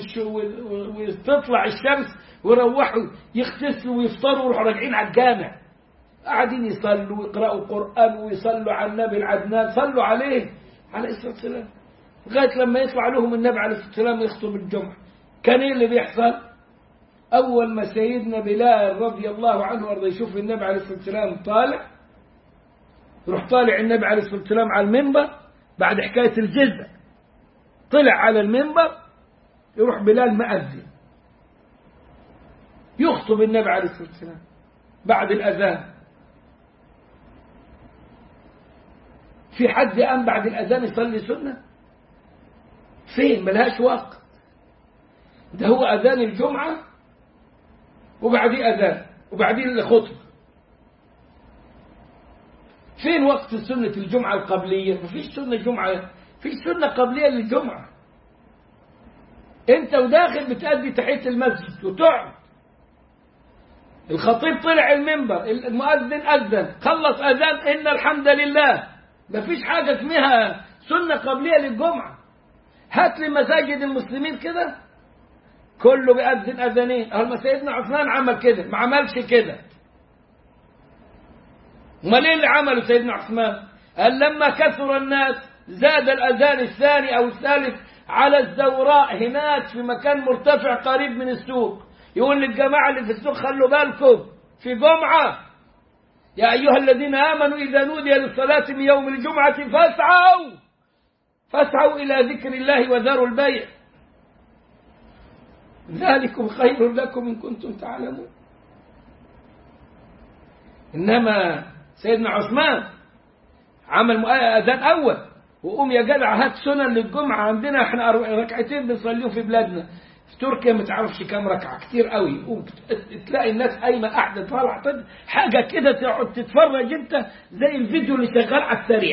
وتطلع الشمس ويروحوا يغتسلوا ويفطروا ويروحوا راجعين على الجامع قاعدين يصلوا ويقرأوا قرآن ويصلوا على النبي العدنان صلوا عليه عليه الصلاة والسلام لغاية لما يطلع لهم النبي عليه الصلاة والسلام يخطب الجمعة كان ايه اللي بيحصل أول ما سيدنا بلال رضي الله عنه وارضى يشوف النبي عليه الصلاة والسلام طالع يروح طالع النبي عليه الصلاة والسلام على المنبر بعد حكاية الجزء طلع على المنبر يروح بلال مأذن يخطب النبي عليه الصلاة والسلام بعد الأذان في حد قام بعد الأذان يصلي سنة فين ملهاش وقت ده هو أذان الجمعة وبعديه أذان وبعدين الخطبة فين وقت سنة الجمعة القبلية مفيش سنة جمعة فيش سنة قبلية للجمعة انت وداخل بتأدي تحية المسجد وتقعد الخطيب طلع المنبر المؤذن أذن خلص أذان إن الحمد لله مفيش حاجة اسمها سنة قبلية للجمعة هات لي مساجد المسلمين كده كله بيأذن أذانين أهل سيدنا عثمان عمل كده ما عملش كده امال ايه اللي عمله سيدنا عثمان قال لما كثر الناس زاد الأذان الثاني أو الثالث على الزوراء هناك في مكان مرتفع قريب من السوق يقول للجماعة اللي في السوق خلوا بالكم في جمعة يا أيها الذين آمنوا إذا نودي للصلاة من يوم الجمعة فاسعوا فاسعوا إلى ذكر الله وذروا البيع ذلكم خير لكم إن كنتم تعلمون إنما سيدنا عثمان عمل أذان أول وقوم يا جدع هات سنن للجمعة عندنا احنا ركعتين بنصليهم في بلادنا في تركيا ما تعرفش كام ركعة كتير قوي قوم تلاقي الناس قايمة قاعدة طالعة حاجة كده تقعد تتفرج انت زي الفيديو اللي شغال على السريع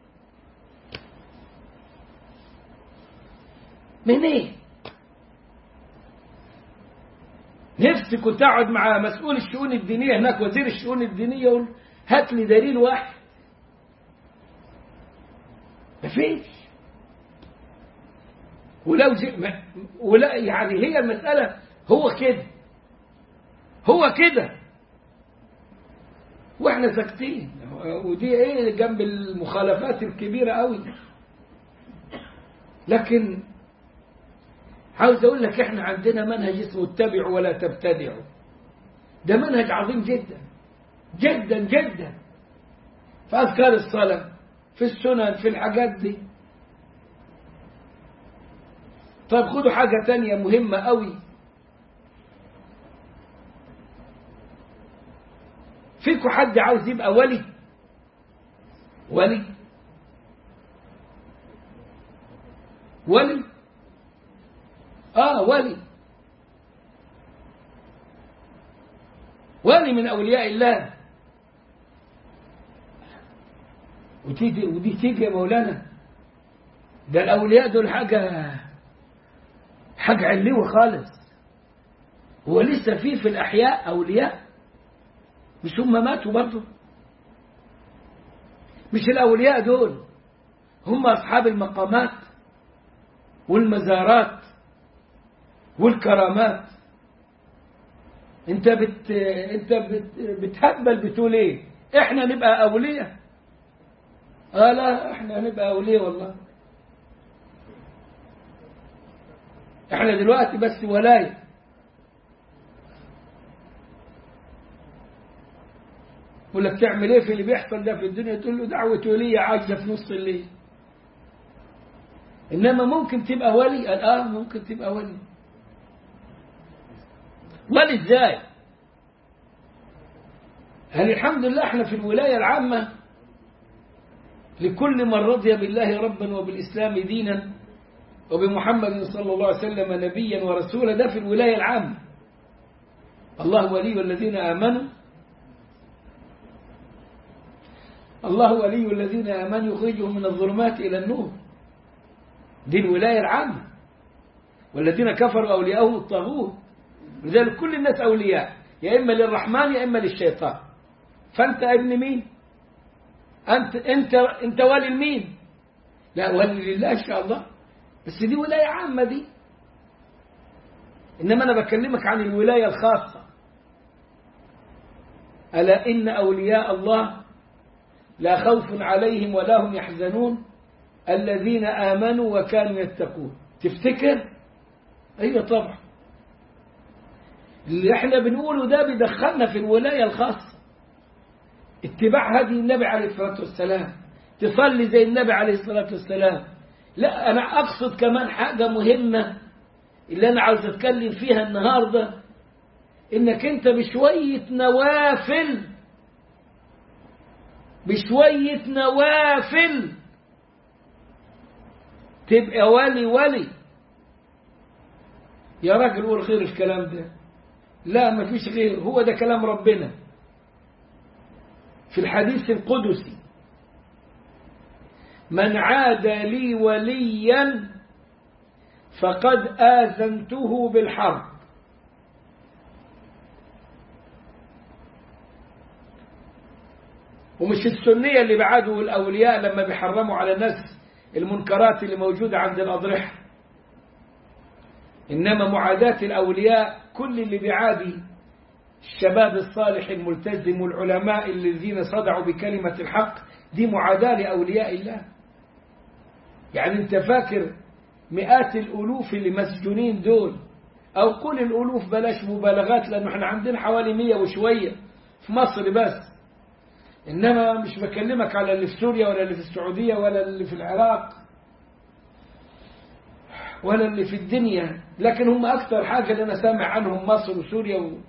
من ايه نفسي كنت اقعد مع مسؤول الشؤون الدينية هناك وزير الشؤون الدينية يقول هات لي دليل واحد مفيش ولو زي ما ولا يعني هي المسألة هو كده هو كده واحنا ساكتين ودي ايه جنب المخالفات الكبيرة قوي لكن عاوز اقول لك احنا عندنا منهج اسمه اتبعوا ولا تبتدعوا ده منهج عظيم جدا جدا جدا في اذكار الصلاه في السنن في الحاجات دي طيب خدوا حاجة تانية مهمة قوي فيكم حد عاوز يبقى ولي ولي ولي اه ولي ولي من اولياء الله وتيجي ودي تيجي يا مولانا ده الاولياء دول حاجه حاجه علوه خالص هو لسه في في الاحياء اولياء مش هم ماتوا برضه مش الاولياء دول هم اصحاب المقامات والمزارات والكرامات انت بت انت بت... بتهبل بتقول ايه احنا نبقى اولياء اه لا احنا هنبقى اولياء والله احنا دلوقتي بس ولاية يقول لك تعمل ايه في اللي بيحصل ده في الدنيا تقول له دعوة ولية عاجزة في نص الليل انما ممكن تبقى ولي قال اه ممكن تبقى ولي ولي ازاي هل الحمد لله احنا في الولاية العامة لكل من رضي بالله ربا وبالإسلام دينا وبمحمد صلى الله عليه وسلم نبيا ورسولا ده في الولاية العامة الله ولي الذين آمنوا الله ولي الذين آمنوا يخرجهم من الظلمات إلى النور دي الولاية العامة والذين كفروا أولياءهم الطاغوت لذلك كل الناس أولياء يا إما للرحمن يا إما للشيطان فأنت ابن مين أنت أنت أنت ولي لمين لا ولي لله إن شاء الله بس دي ولاية عامة دي إنما أنا بكلمك عن الولاية الخاصة ألا إن أولياء الله لا خوف عليهم ولا هم يحزنون الذين آمنوا وكانوا يتقون تفتكر أيوة طبعا اللي احنا بنقوله ده بيدخلنا في الولاية الخاصة اتباع هدي النبي عليه الصلاة والسلام تصلي زي النبي عليه الصلاة والسلام لا أنا أقصد كمان حاجة مهمة اللي أنا عاوز أتكلم فيها النهاردة إنك أنت بشوية نوافل بشوية نوافل تبقى ولي ولي يا راجل قول خير الكلام ده لا ما فيش غير هو ده كلام ربنا في الحديث القدسي من عاد لي وليا فقد آذنته بالحرب ومش السنية اللي بعادوا الأولياء لما بيحرموا على الناس المنكرات اللي موجودة عند الأضرحة إنما معاداة الأولياء كل اللي بيعادي الشباب الصالح الملتزم والعلماء الذين صدعوا بكلمة الحق دي معاداة لأولياء الله يعني انت فاكر مئات الألوف اللي مسجونين دول أو كل الألوف بلاش مبالغات لأنه احنا عندنا حوالي مية وشوية في مصر بس إنما مش بكلمك على اللي في سوريا ولا اللي في السعودية ولا اللي في العراق ولا اللي في الدنيا لكن هم أكثر حاجة اللي أنا سامع عنهم مصر وسوريا و...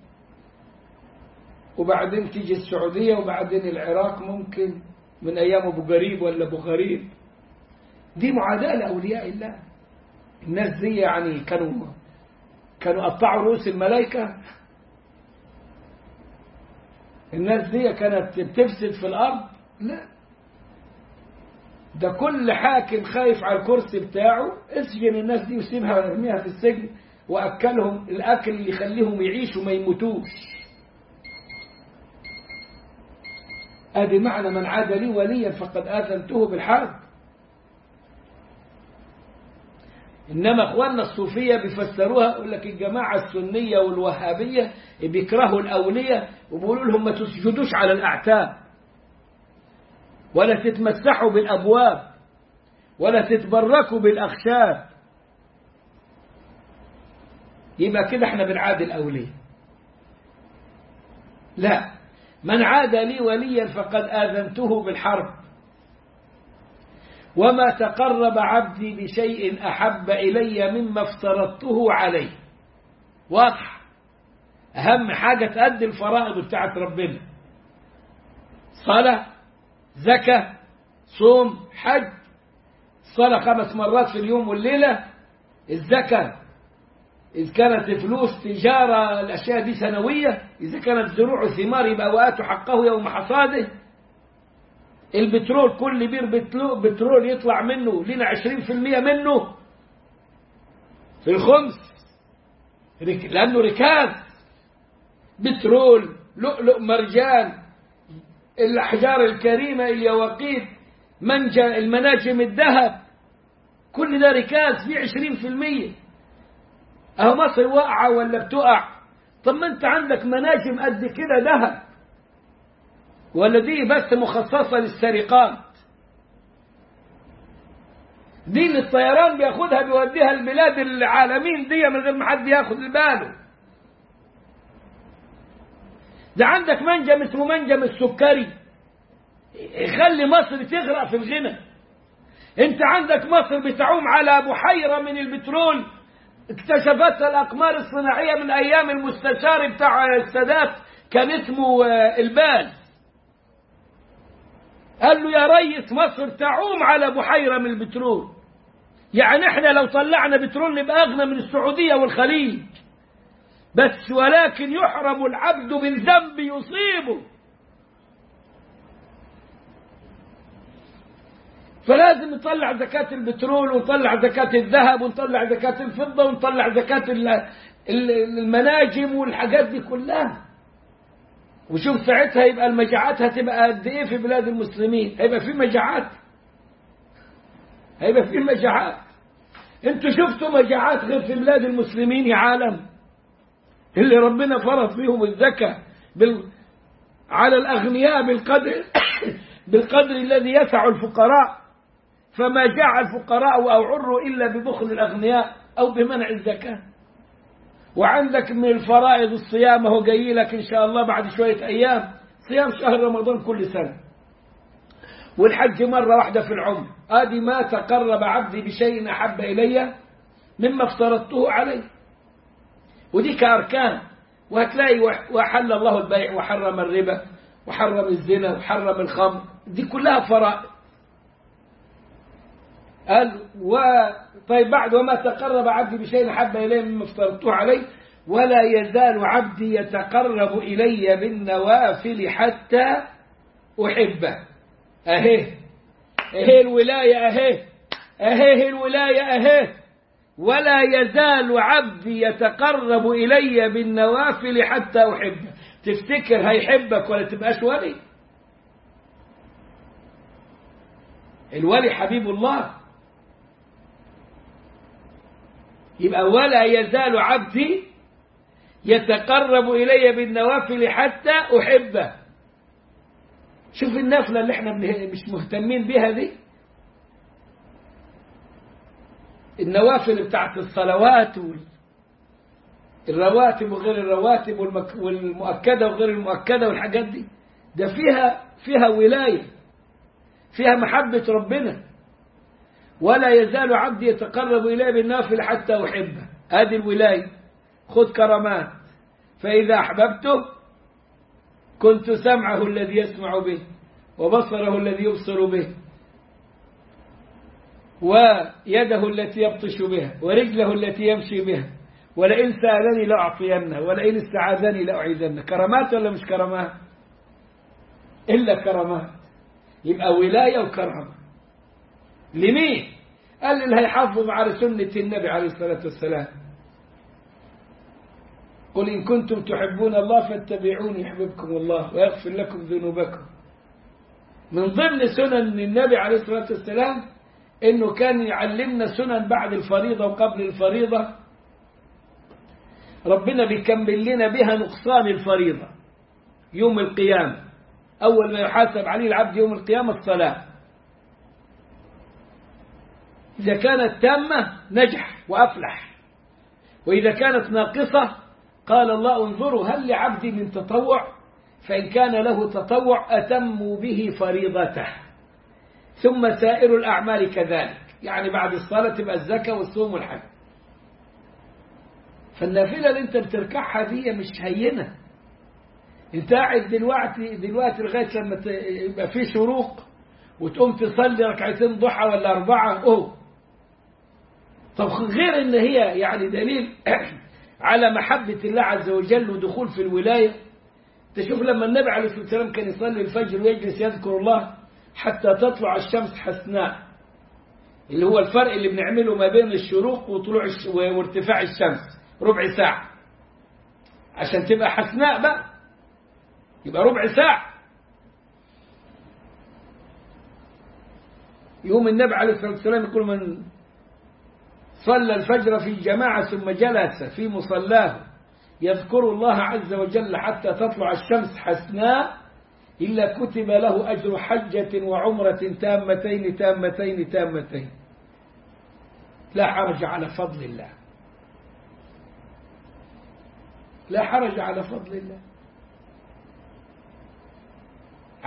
وبعدين تيجي السعودية وبعدين العراق ممكن من أيام أبو قريب ولا أبو غريب دي معاداة لأولياء الله الناس دي يعني كانوا كانوا قطعوا رؤوس الملائكة الناس دي كانت بتفسد في الأرض لا ده كل حاكم خايف على الكرسي بتاعه اسجن الناس دي وسيبها وارميها في السجن وأكلهم الأكل اللي يخليهم يعيشوا ما يموتوش ادي معنى من عاد لي وليا فقد آذنته بالحرب إنما أخواننا الصوفية بيفسروها يقول لك الجماعة السنية والوهابية بيكرهوا الأولية وبيقولوا لهم ما تسجدوش على الأعتاب ولا تتمسحوا بالأبواب ولا تتبركوا بالأخشاب يبقى كده احنا بنعاد الأولية لا من عاد لي وليا فقد آذنته بالحرب وما تقرب عبدي بشيء أحب إلي مما افترضته عليه واضح أهم حاجة تأدي الفرائض بتاعت ربنا صلاة زكاة صوم حج الصلاة خمس مرات في اليوم والليلة الزكاة إذا كانت فلوس تجارة الأشياء دي سنوية إذا كانت زروع وثمار يبقى وآتوا حقه يوم حصاده البترول كل بير بترول يطلع منه لنا عشرين في المية منه في الخمس لأنه ركاز بترول لؤلؤ مرجان الأحجار الكريمة اليواقيت منجا المناجم الذهب كل ده ركاز فيه عشرين في المية أهو مصر واقعة ولا بتقع طب ما أنت عندك مناجم قد كده ذهب ولا دي بس مخصصة للسرقات دي اللي الطيران بياخدها بيوديها البلاد العالمين دي من غير ما حد ياخد باله ده عندك منجم اسمه منجم السكري يخلي مصر تغرق في الغنى انت عندك مصر بتعوم على بحيرة من البترول اكتشفتها الأقمار الصناعية من أيام المستشار بتاع السادات كان اسمه الباز قال له يا ريس مصر تعوم على بحيرة من البترول يعني احنا لو طلعنا بترول نبقى أغنى من السعودية والخليج بس ولكن يحرم العبد بالذنب يصيبه فلازم نطلع زكاة البترول ونطلع زكاة الذهب ونطلع زكاة الفضة ونطلع زكاة المناجم والحاجات دي كلها وشوف ساعتها يبقى المجاعات هتبقى قد ايه في بلاد المسلمين هيبقى في مجاعات هيبقى في مجاعات انتوا شفتوا مجاعات غير في بلاد المسلمين يا عالم اللي ربنا فرض فيهم الزكاة بال... على الأغنياء بالقدر بالقدر الذي يسع الفقراء فما جاع الفقراء أو عروا إلا ببخل الأغنياء أو بمنع الزكاة وعندك من الفرائض الصيام هو جاي لك إن شاء الله بعد شوية أيام صيام شهر رمضان كل سنة والحج مرة واحدة في العمر آدي ما تقرب عبدي بشيء أحب إلي مما افترضته عليه ودي كأركان وهتلاقي وحل الله البيع وحرم الربا وحرم الزنا وحرم الخمر دي كلها فرائض قال و طيب بعد وما تقرب عبدي بشيء أحب إليه مما افترضته عليه ولا يزال عبدي يتقرب إلي بالنوافل حتى أحبه أهيه أهيه الولاية أهيه أهيه الولاية أهيه ولا يزال عبدي يتقرب إلي بالنوافل حتى أحبه تفتكر هيحبك ولا تبقاش ولي الولي حبيب الله يبقى ولا يزال عبدي يتقرب إلي بالنوافل حتى أحبه شوف النفلة اللي احنا مش مهتمين بها دي النوافل بتاعت الصلوات الرواتب وغير الرواتب والمؤكدة وغير المؤكدة والحاجات دي ده فيها فيها ولاية فيها محبة ربنا ولا يزال عبدي يتقرب إليه بالنافل حتى أحبه هذه الولاية خذ كرامات فإذا أحببته كنت سمعه الذي يسمع به وبصره الذي يبصر به ويده التي يبطش بها ورجله التي يمشي بها ولئن سألني لأعطينه ولئن استعاذني لأعيذنه كرامات ولا مش كرامات إلا كرامات يبقى ولاية وكرامة لمين قال اللي هيحافظ على سنة النبي عليه الصلاة والسلام قل إن كنتم تحبون الله فاتبعوني يحببكم الله ويغفر لكم ذنوبكم من ضمن سنن النبي عليه الصلاة والسلام انه كان يعلمنا سنن بعد الفريضة وقبل الفريضة ربنا بيكمل لنا بها نقصان الفريضة يوم القيامة أول ما يحاسب عليه العبد يوم القيامة الصلاة إذا كانت تامة نجح وأفلح وإذا كانت ناقصة قال الله انظروا هل لعبدي من تطوع فإن كان له تطوع أتموا به فريضته ثم سائر الأعمال كذلك يعني بعد الصلاة تبقى الزكاة والصوم والحج فالنافلة اللي انت بتركعها دي مش هينة انت قاعد دلوقتي دلوقتي لغاية لما يبقى في شروق وتقوم تصلي ركعتين ضحى ولا أربعة أوه طب غير ان هي يعني دليل على محبة الله عز وجل ودخول في الولاية تشوف لما النبي عليه الصلاة والسلام كان يصلي الفجر ويجلس يذكر الله حتى تطلع الشمس حسناء اللي هو الفرق اللي بنعمله ما بين الشروق وطلوع الش... وارتفاع الشمس ربع ساعة عشان تبقى حسناء بقى يبقى ربع ساعة يوم النبي عليه الصلاة والسلام يقول من صلى الفجر في جماعة ثم جلس في مصلاه يذكر الله عز وجل حتى تطلع الشمس حسناء إلا كتب له أجر حجة وعمرة تامتين تامتين تامتين لا حرج على فضل الله لا حرج على فضل الله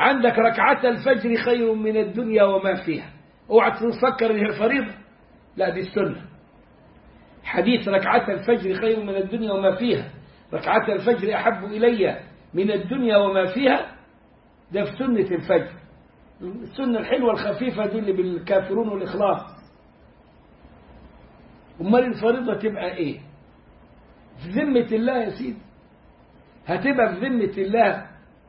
عندك ركعة الفجر خير من الدنيا وما فيها اوعى تفكر انها فريضة لا دي السنة حديث ركعة الفجر خير من الدنيا وما فيها ركعة الفجر أحب إلي من الدنيا وما فيها ده في سنة الفجر السنة الحلوة الخفيفة دي اللي بالكافرون والإخلاص أمال الفريضة تبقى إيه في ذمة الله يا سيدي هتبقى في ذمة الله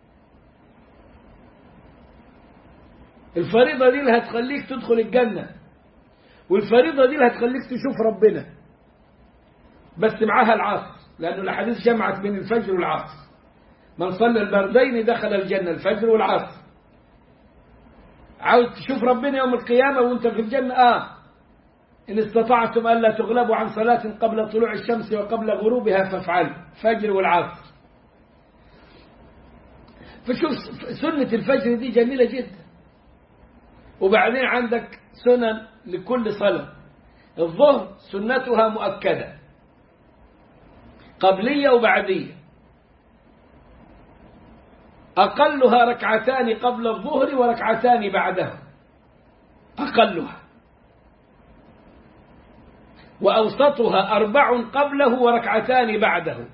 الفريضة دي اللي هتخليك تدخل الجنة والفريضة دي اللي هتخليك تشوف ربنا بس معاها العصر لأنه الأحاديث جمعت بين الفجر والعصر من صلى البردين دخل الجنة الفجر والعصر عاوز تشوف ربنا يوم القيامة وانت في الجنة آه إن استطعتم ألا تغلبوا عن صلاة قبل طلوع الشمس وقبل غروبها فافعلوا فجر والعصر فشوف سنة الفجر دي جميلة جدا وبعدين عندك سنن لكل صلاة الظهر سنتها مؤكدة قبلية وبعدية أقلها ركعتان قبل الظهر وركعتان بعده أقلها وأوسطها أربع قبله وركعتان بعده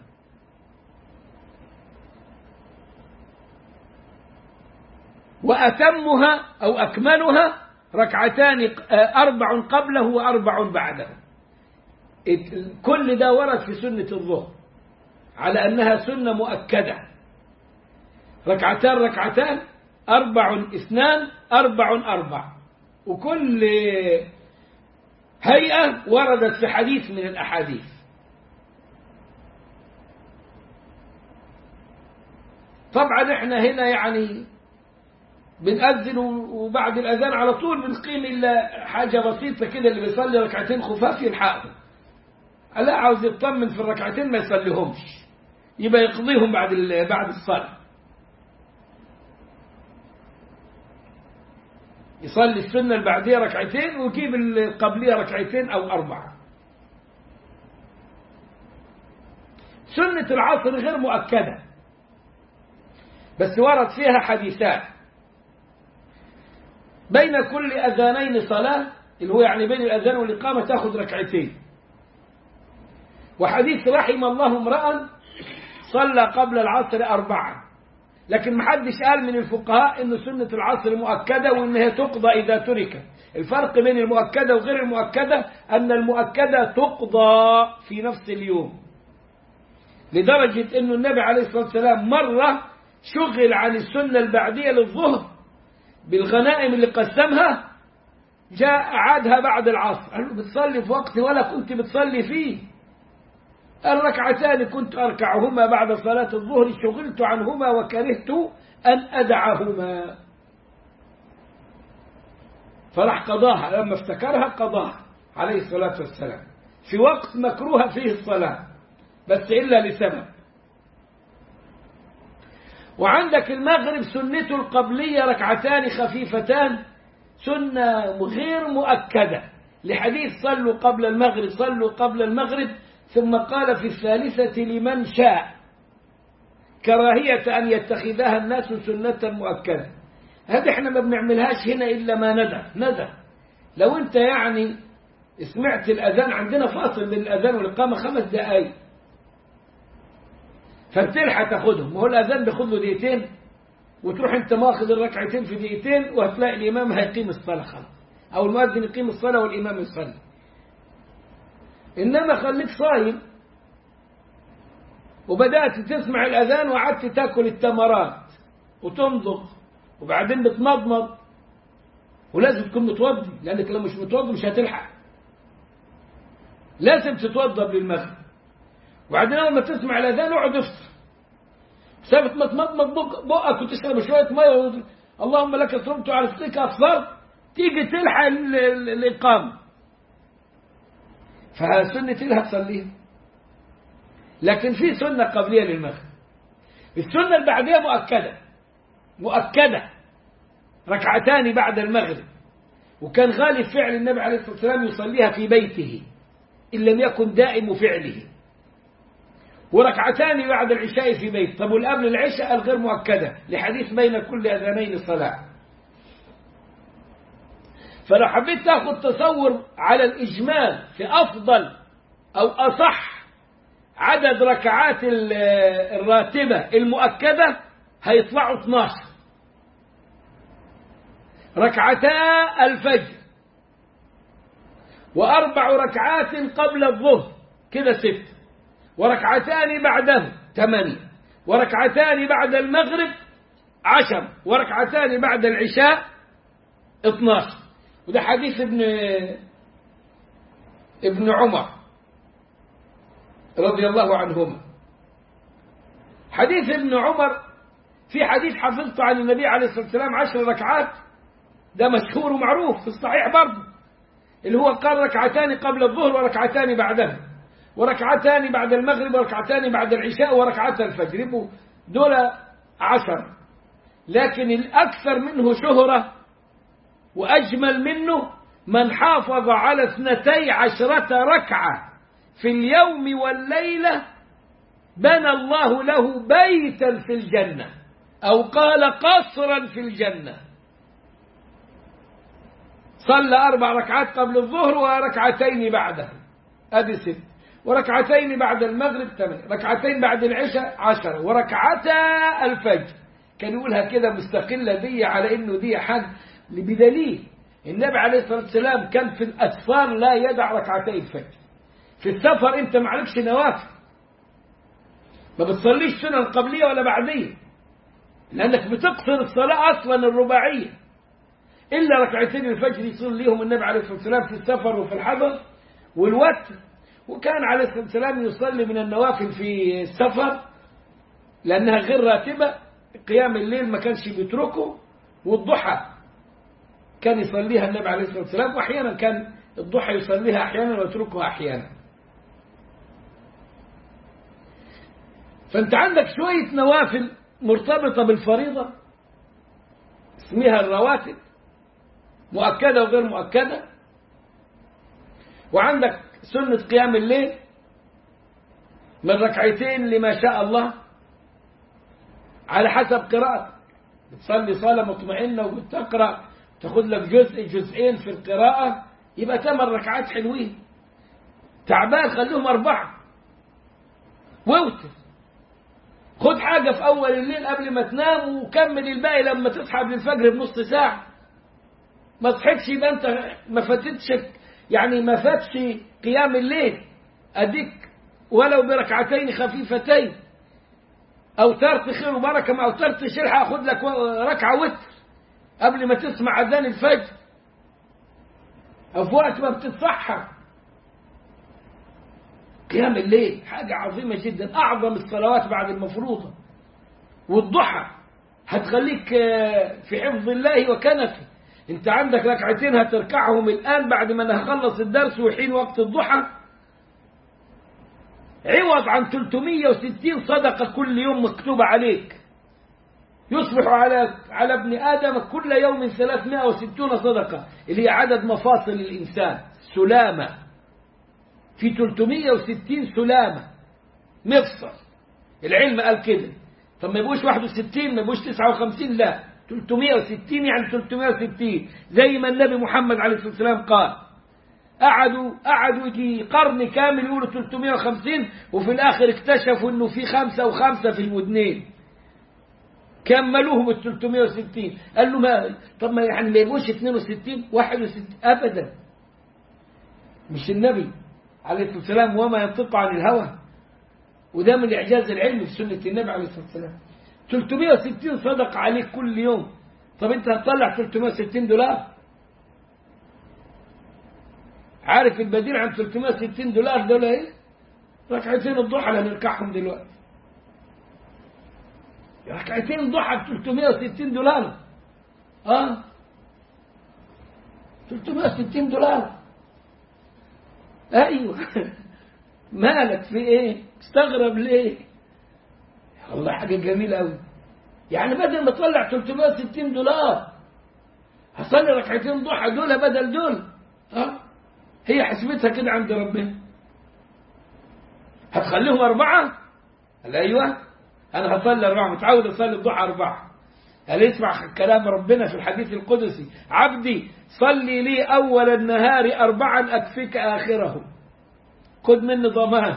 وأتمها أو أكملها ركعتان أربع قبله وأربع بعده كل ده ورد في سنة الظهر على أنها سنة مؤكدة ركعتان ركعتان أربع اثنان أربع أربع وكل هيئة وردت في حديث من الأحاديث طبعا احنا هنا يعني بنأذن وبعد الأذان على طول بنقيم إلا حاجة بسيطة كده اللي بيصلي ركعتين خفاف يلحقهم لا عاوز يطمن في الركعتين ما يصليهمش يبقى يقضيهم بعد بعد الصلاة يصلي السنة اللي بعديها ركعتين ويجيب القبلية ركعتين أو أربعة سنة العصر غير مؤكدة بس ورد فيها حديثات بين كل أذانين صلاة اللي هو يعني بين الأذان والإقامة تأخذ ركعتين وحديث رحم الله امرأ صلى قبل العصر أربعة لكن محدش قال من الفقهاء أن سنة العصر مؤكدة وأنها تقضى إذا تركت الفرق بين المؤكدة وغير المؤكدة أن المؤكدة تقضى في نفس اليوم لدرجة أن النبي عليه الصلاة والسلام مرة شغل عن السنة البعدية للظهر بالغنائم اللي قسمها جاء عادها بعد العصر قال له بتصلي في وقت ولا كنت بتصلي فيه الركعتان كنت أركعهما بعد صلاة الظهر شغلت عنهما وكرهت أن أدعهما فراح قضاها لما افتكرها قضاها عليه الصلاة والسلام في وقت مكروه فيه الصلاة بس إلا لسبب وعندك المغرب سنته القبلية ركعتان خفيفتان سنة غير مؤكدة لحديث صلوا قبل المغرب صلوا قبل المغرب ثم قال في الثالثة لمن شاء كراهية أن يتخذها الناس سنة مؤكدة هذه احنا ما بنعملهاش هنا إلا ما ندى ندى لو انت يعني سمعت الأذان عندنا فاصل بين الأذان والإقامة خمس دقايق فبتلحق تاخدهم وهو الأذان بياخد له دقيقتين وتروح انت ماخذ الركعتين في دقيقتين وهتلاقي الإمام هيقيم الصلاة خلاص أو المؤذن يقيم الصلاة والإمام يصلي إنما خليك صايم وبدأت تسمع الأذان وقعدت تاكل التمرات وتمضغ وبعدين بتمضمض ولازم تكون متوضي لأنك لو مش متوضي مش هتلحق لازم تتوضى قبل المغرب وبعدين أول ما تسمع الأذان اقعد افطر سابت ما تمضمض بقك وتشرب شوية مية اللهم لك صمت على رزقك أفطرت تيجي تلحق الإقامة فسنة لها تصليها لكن في سنة قبلية للمغرب السنة البعدية مؤكدة مؤكدة ركعتان بعد المغرب وكان غالب فعل النبي عليه الصلاة والسلام يصليها في بيته إن لم يكن دائم فعله وركعتان بعد العشاء في بيت طب والقبل العشاء الغير مؤكدة لحديث بين كل أذانين صلاة فلو حبيت تاخد تصور على الإجمال في أفضل أو أصح عدد ركعات الراتبة المؤكدة هيطلعوا 12 ركعتا الفجر وأربع ركعات قبل الظهر كده ست وركعتان بعده ثمانية وركعتان بعد المغرب عشر وركعتان بعد العشاء 12 وده حديث ابن ابن عمر رضي الله عنهما حديث ابن عمر في حديث حفظته عن النبي عليه الصلاة والسلام عشر ركعات ده مشهور ومعروف في الصحيح برضه اللي هو قال ركعتان قبل الظهر وركعتان بعدها وركعتان بعد المغرب وركعتان بعد العشاء وركعتا الفجر يبقوا دول عشر لكن الأكثر منه شهرة وأجمل منه من حافظ على اثنتي عشرة ركعة في اليوم والليلة بنى الله له بيتا في الجنة أو قال قصرا في الجنة صلى أربع ركعات قبل الظهر وركعتين بعدها أدي ست وركعتين بعد المغرب ثمان ركعتين بعد العشاء عشرة وركعتا الفجر كان يقولها كده مستقلة دي على إنه دي حاجة بدليل النبي عليه الصلاة والسلام كان في الأسفار لا يدع ركعتي الفجر في السفر أنت معلكش نوافل ما بتصليش سنة قبلية ولا بعدية لأنك بتقصر الصلاة أصلا الرباعية إلا ركعتين الفجر يصلي ليهم النبي عليه الصلاة والسلام في السفر وفي الحضر والوتر وكان عليه الصلاة والسلام يصلي من النوافل في السفر لأنها غير راتبة قيام الليل ما كانش بيتركه والضحى كان يصليها النبي عليه الصلاة والسلام وأحيانا كان الضحى يصليها أحيانا ويتركها أحيانا فأنت عندك شوية نوافل مرتبطة بالفريضة اسمها الرواتب مؤكدة وغير مؤكدة وعندك سنة قيام الليل من ركعتين لما شاء الله على حسب قراءتك بتصلي صلاة مطمئنة وبتقرأ تاخد لك جزء جزئين في القراءة يبقى ثمان ركعات حلوين تعبان خليهم أربعة واوتر خد حاجة في أول الليل قبل ما تنام وكمل الباقي لما تصحى قبل الفجر بنص ساعة ما صحيتش يبقى أنت ما فاتتش يعني ما فاتش قيام الليل أديك ولو بركعتين خفيفتين أوترت خير وبركة ما أوترتش الحق أخد لك ركعة وتر قبل ما تسمع أذان الفجر أو في وقت ما بتتصحى قيام الليل حاجة عظيمة جدا أعظم الصلوات بعد المفروضة والضحى هتخليك في حفظ الله وكنفه انت عندك ركعتين هتركعهم الآن بعد ما نخلص الدرس وحين وقت الضحى عوض عن 360 صدقة كل يوم مكتوبة عليك يصبح على على ابن آدم كل يوم 360 صدقة اللي هي عدد مفاصل الإنسان سلامة في 360 سلامة مفصل العلم قال كده طب ما يبقوش 61 ما يبقوش 59 لا 360 يعني 360 زي ما النبي محمد عليه الصلاة والسلام قال قعدوا قعدوا يجي قرن كامل يقولوا 350 وفي الآخر اكتشفوا انه في خمسة وخمسة في الودنين كملوه بال 360 قال له ما طب ما يعني ما يبقوش 62 61 ابدا مش النبي عليه الصلاه والسلام وما ينطق عن الهوى وده من اعجاز العلم في سنه النبي عليه الصلاه والسلام 360 صدق عليك كل يوم طب انت هتطلع 360 دولار عارف البديل عن 360 دولار دول ايه ركعتين الضحى اللي هنركعهم دلوقتي ركعتين الضحى ب 360 دولار اه 360 دولار ايوه مالك في ايه استغرب ليه والله حاجه جميله قوي يعني بدل ما تطلع 360 دولار هصلي ركعتين ضحى دول بدل دول اه هي حسبتها كده عند ربنا هتخليهم أربعة قال أيوة أنا هصلي أربعة متعود أصلي الضحى أربعة قال اسمع كلام ربنا في الحديث القدسي عبدي صلي لي أول النهار أربعا أكفيك آخره خد مني ضمان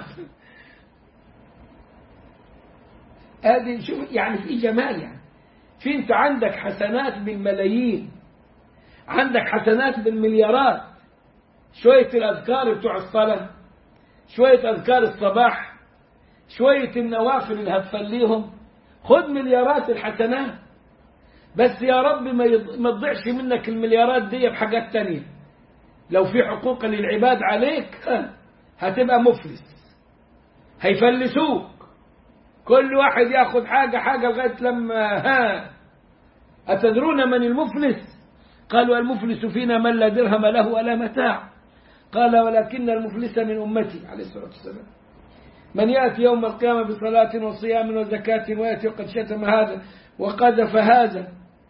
هذه شوف يعني في جمال يعني في انت عندك حسنات بالملايين عندك حسنات بالمليارات شوية الأذكار بتوع الصلاة شوية أذكار الصباح شوية النوافل اللي هتصليهم خد مليارات الحسنات بس يا رب ما يض- ما تضيعش منك المليارات دي بحاجات تانية لو في حقوق للعباد عليك ها، هتبقى مفلس هيفلسوك كل واحد ياخد حاجة حاجة لغاية لما ها أتدرون من المفلس قالوا المفلس فينا من لا درهم له ولا متاع قال ولكن المفلس من أمتي عليه الصلاة والسلام من يأتي يوم القيامة بصلاة وصيام وزكاة ويأتي وقد شتم هذا وقذف هذا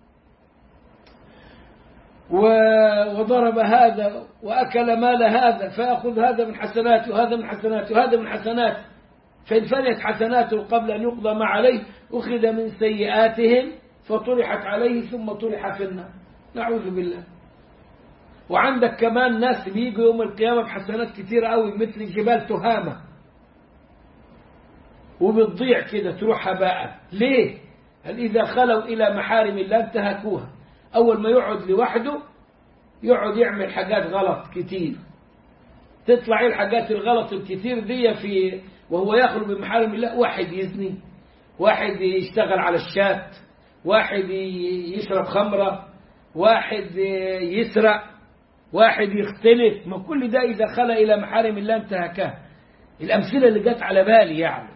و- وضرب هذا وأكل مال هذا فأخذ هذا من حسناته وهذا من حسناته وهذا من حسناته فإن فنيت حسناته قبل أن يقضى ما عليه أخذ من سيئاتهم فطرحت عليه ثم طرح في النار نعوذ بالله وعندك كمان ناس بيجوا يوم القيامة بحسنات كتيرة قوي مثل جبال تهامة وبتضيع كده تروح هباء ليه؟ قال إذا خلوا إلى محارم الله انتهكوها أول ما يقعد لوحده يقعد يعمل حاجات غلط كتير تطلع ايه الحاجات الغلط الكتير دي في وهو يخلو بمحارم الله واحد يزني واحد يشتغل على الشات واحد ي- يشرب خمرة واحد يسرق واحد يختلف ما كل ده إذا خلى إلى محارم الله انتهكاه الأمثلة اللي جت على بالي يعني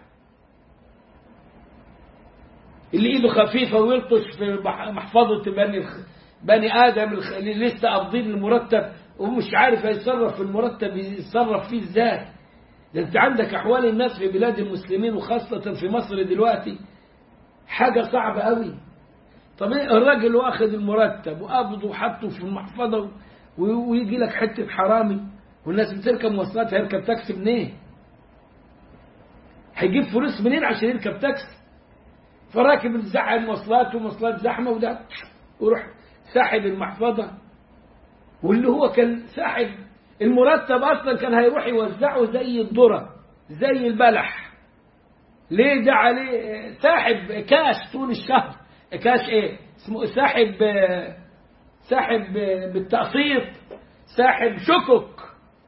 اللي ايده خفيفة ويلطش في مح- محفظة بني الخ- بني آدم الخ- اللي لسه قابضين المرتب ومش عارف يتصرف في المرتب يتصرف فيه ازاي ده انت عندك أحوال الناس في بلاد المسلمين وخاصة في مصر دلوقتي حاجة صعبة قوي طب إيه الراجل واخد المرتب وقابضه وحطه في المحفظة و- ويجي لك حتة حرامي والناس بتركب مواصلات هيركب تاكسي منين؟ هيجيب فلوس منين عشان يركب تاكسي؟ فراكب الزحم مواصلات ومواصلات زحمه وده ويروح ساحب المحفظه واللي هو كان ساحب المرتب اصلا كان هيروح يوزعه زي الذره زي البلح ليه ده عليه ساحب كاش طول الشهر كاش ايه اسمه ساحب ساحب بالتقسيط ساحب شكك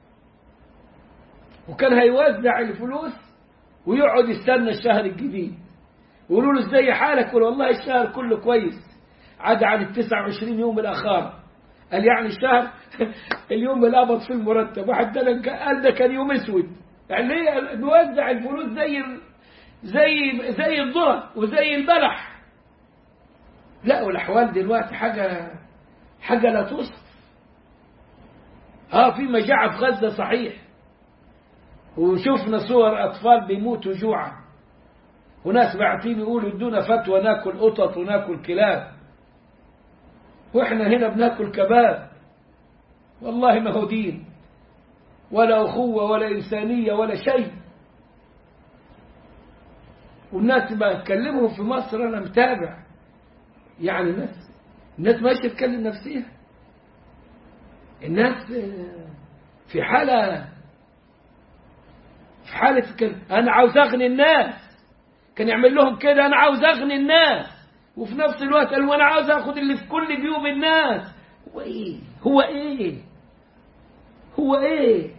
وكان هيوزع الفلوس ويقعد يستنى الشهر الجديد يقولوا له ازاي حالك يقول والله الشهر كله كويس عدا عن ال 29 يوم الاخر قال يعني الشهر اليوم اللي قبض فيه المرتب واحد ده قال ده كان يوم اسود يعني ليه بيوزع الفلوس زي ال- زي زي الذره وزي البلح لا والاحوال دلوقتي حاجه حاجه لا توصف اه في مجاعه في غزه صحيح وشفنا صور اطفال بيموتوا جوعا وناس باعتين يقولوا ادونا فتوى ناكل قطط وناكل كلاب واحنا هنا بناكل كباب والله ما هو دين ولا أخوة ولا إنسانية ولا شيء والناس بتكلمهم في مصر أنا متابع يعني الناس الناس ماشية تكلم نفسها الناس آه، في حالة في حالة كده أنا عاوز أغني الناس كان يعمل لهم كده أنا عاوز أغني الناس وفي نفس الوقت قال وأنا عاوز أخد اللي في كل جيوب الناس هو إيه هو إيه هو إيه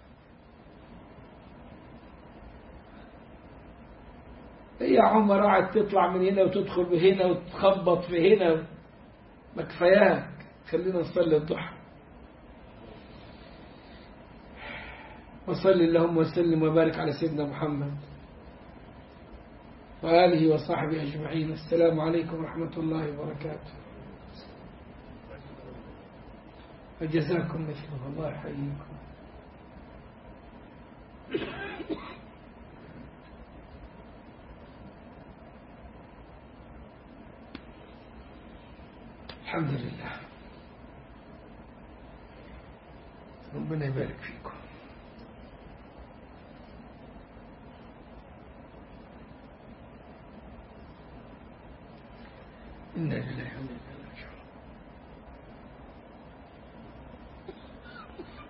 إيه يا عمر قاعد تطلع من هنا وتدخل بهنا وتخبط في هنا ما كفاياك خلينا نصلي الضحى وصل اللهم وسلم وبارك على سيدنا محمد وآله وصحبه أجمعين السلام عليكم ورحمة الله وبركاته وجزاكم مثله الله يحييكم الحمد لله ربنا يبارك فيكم إنا لله وإنا إليه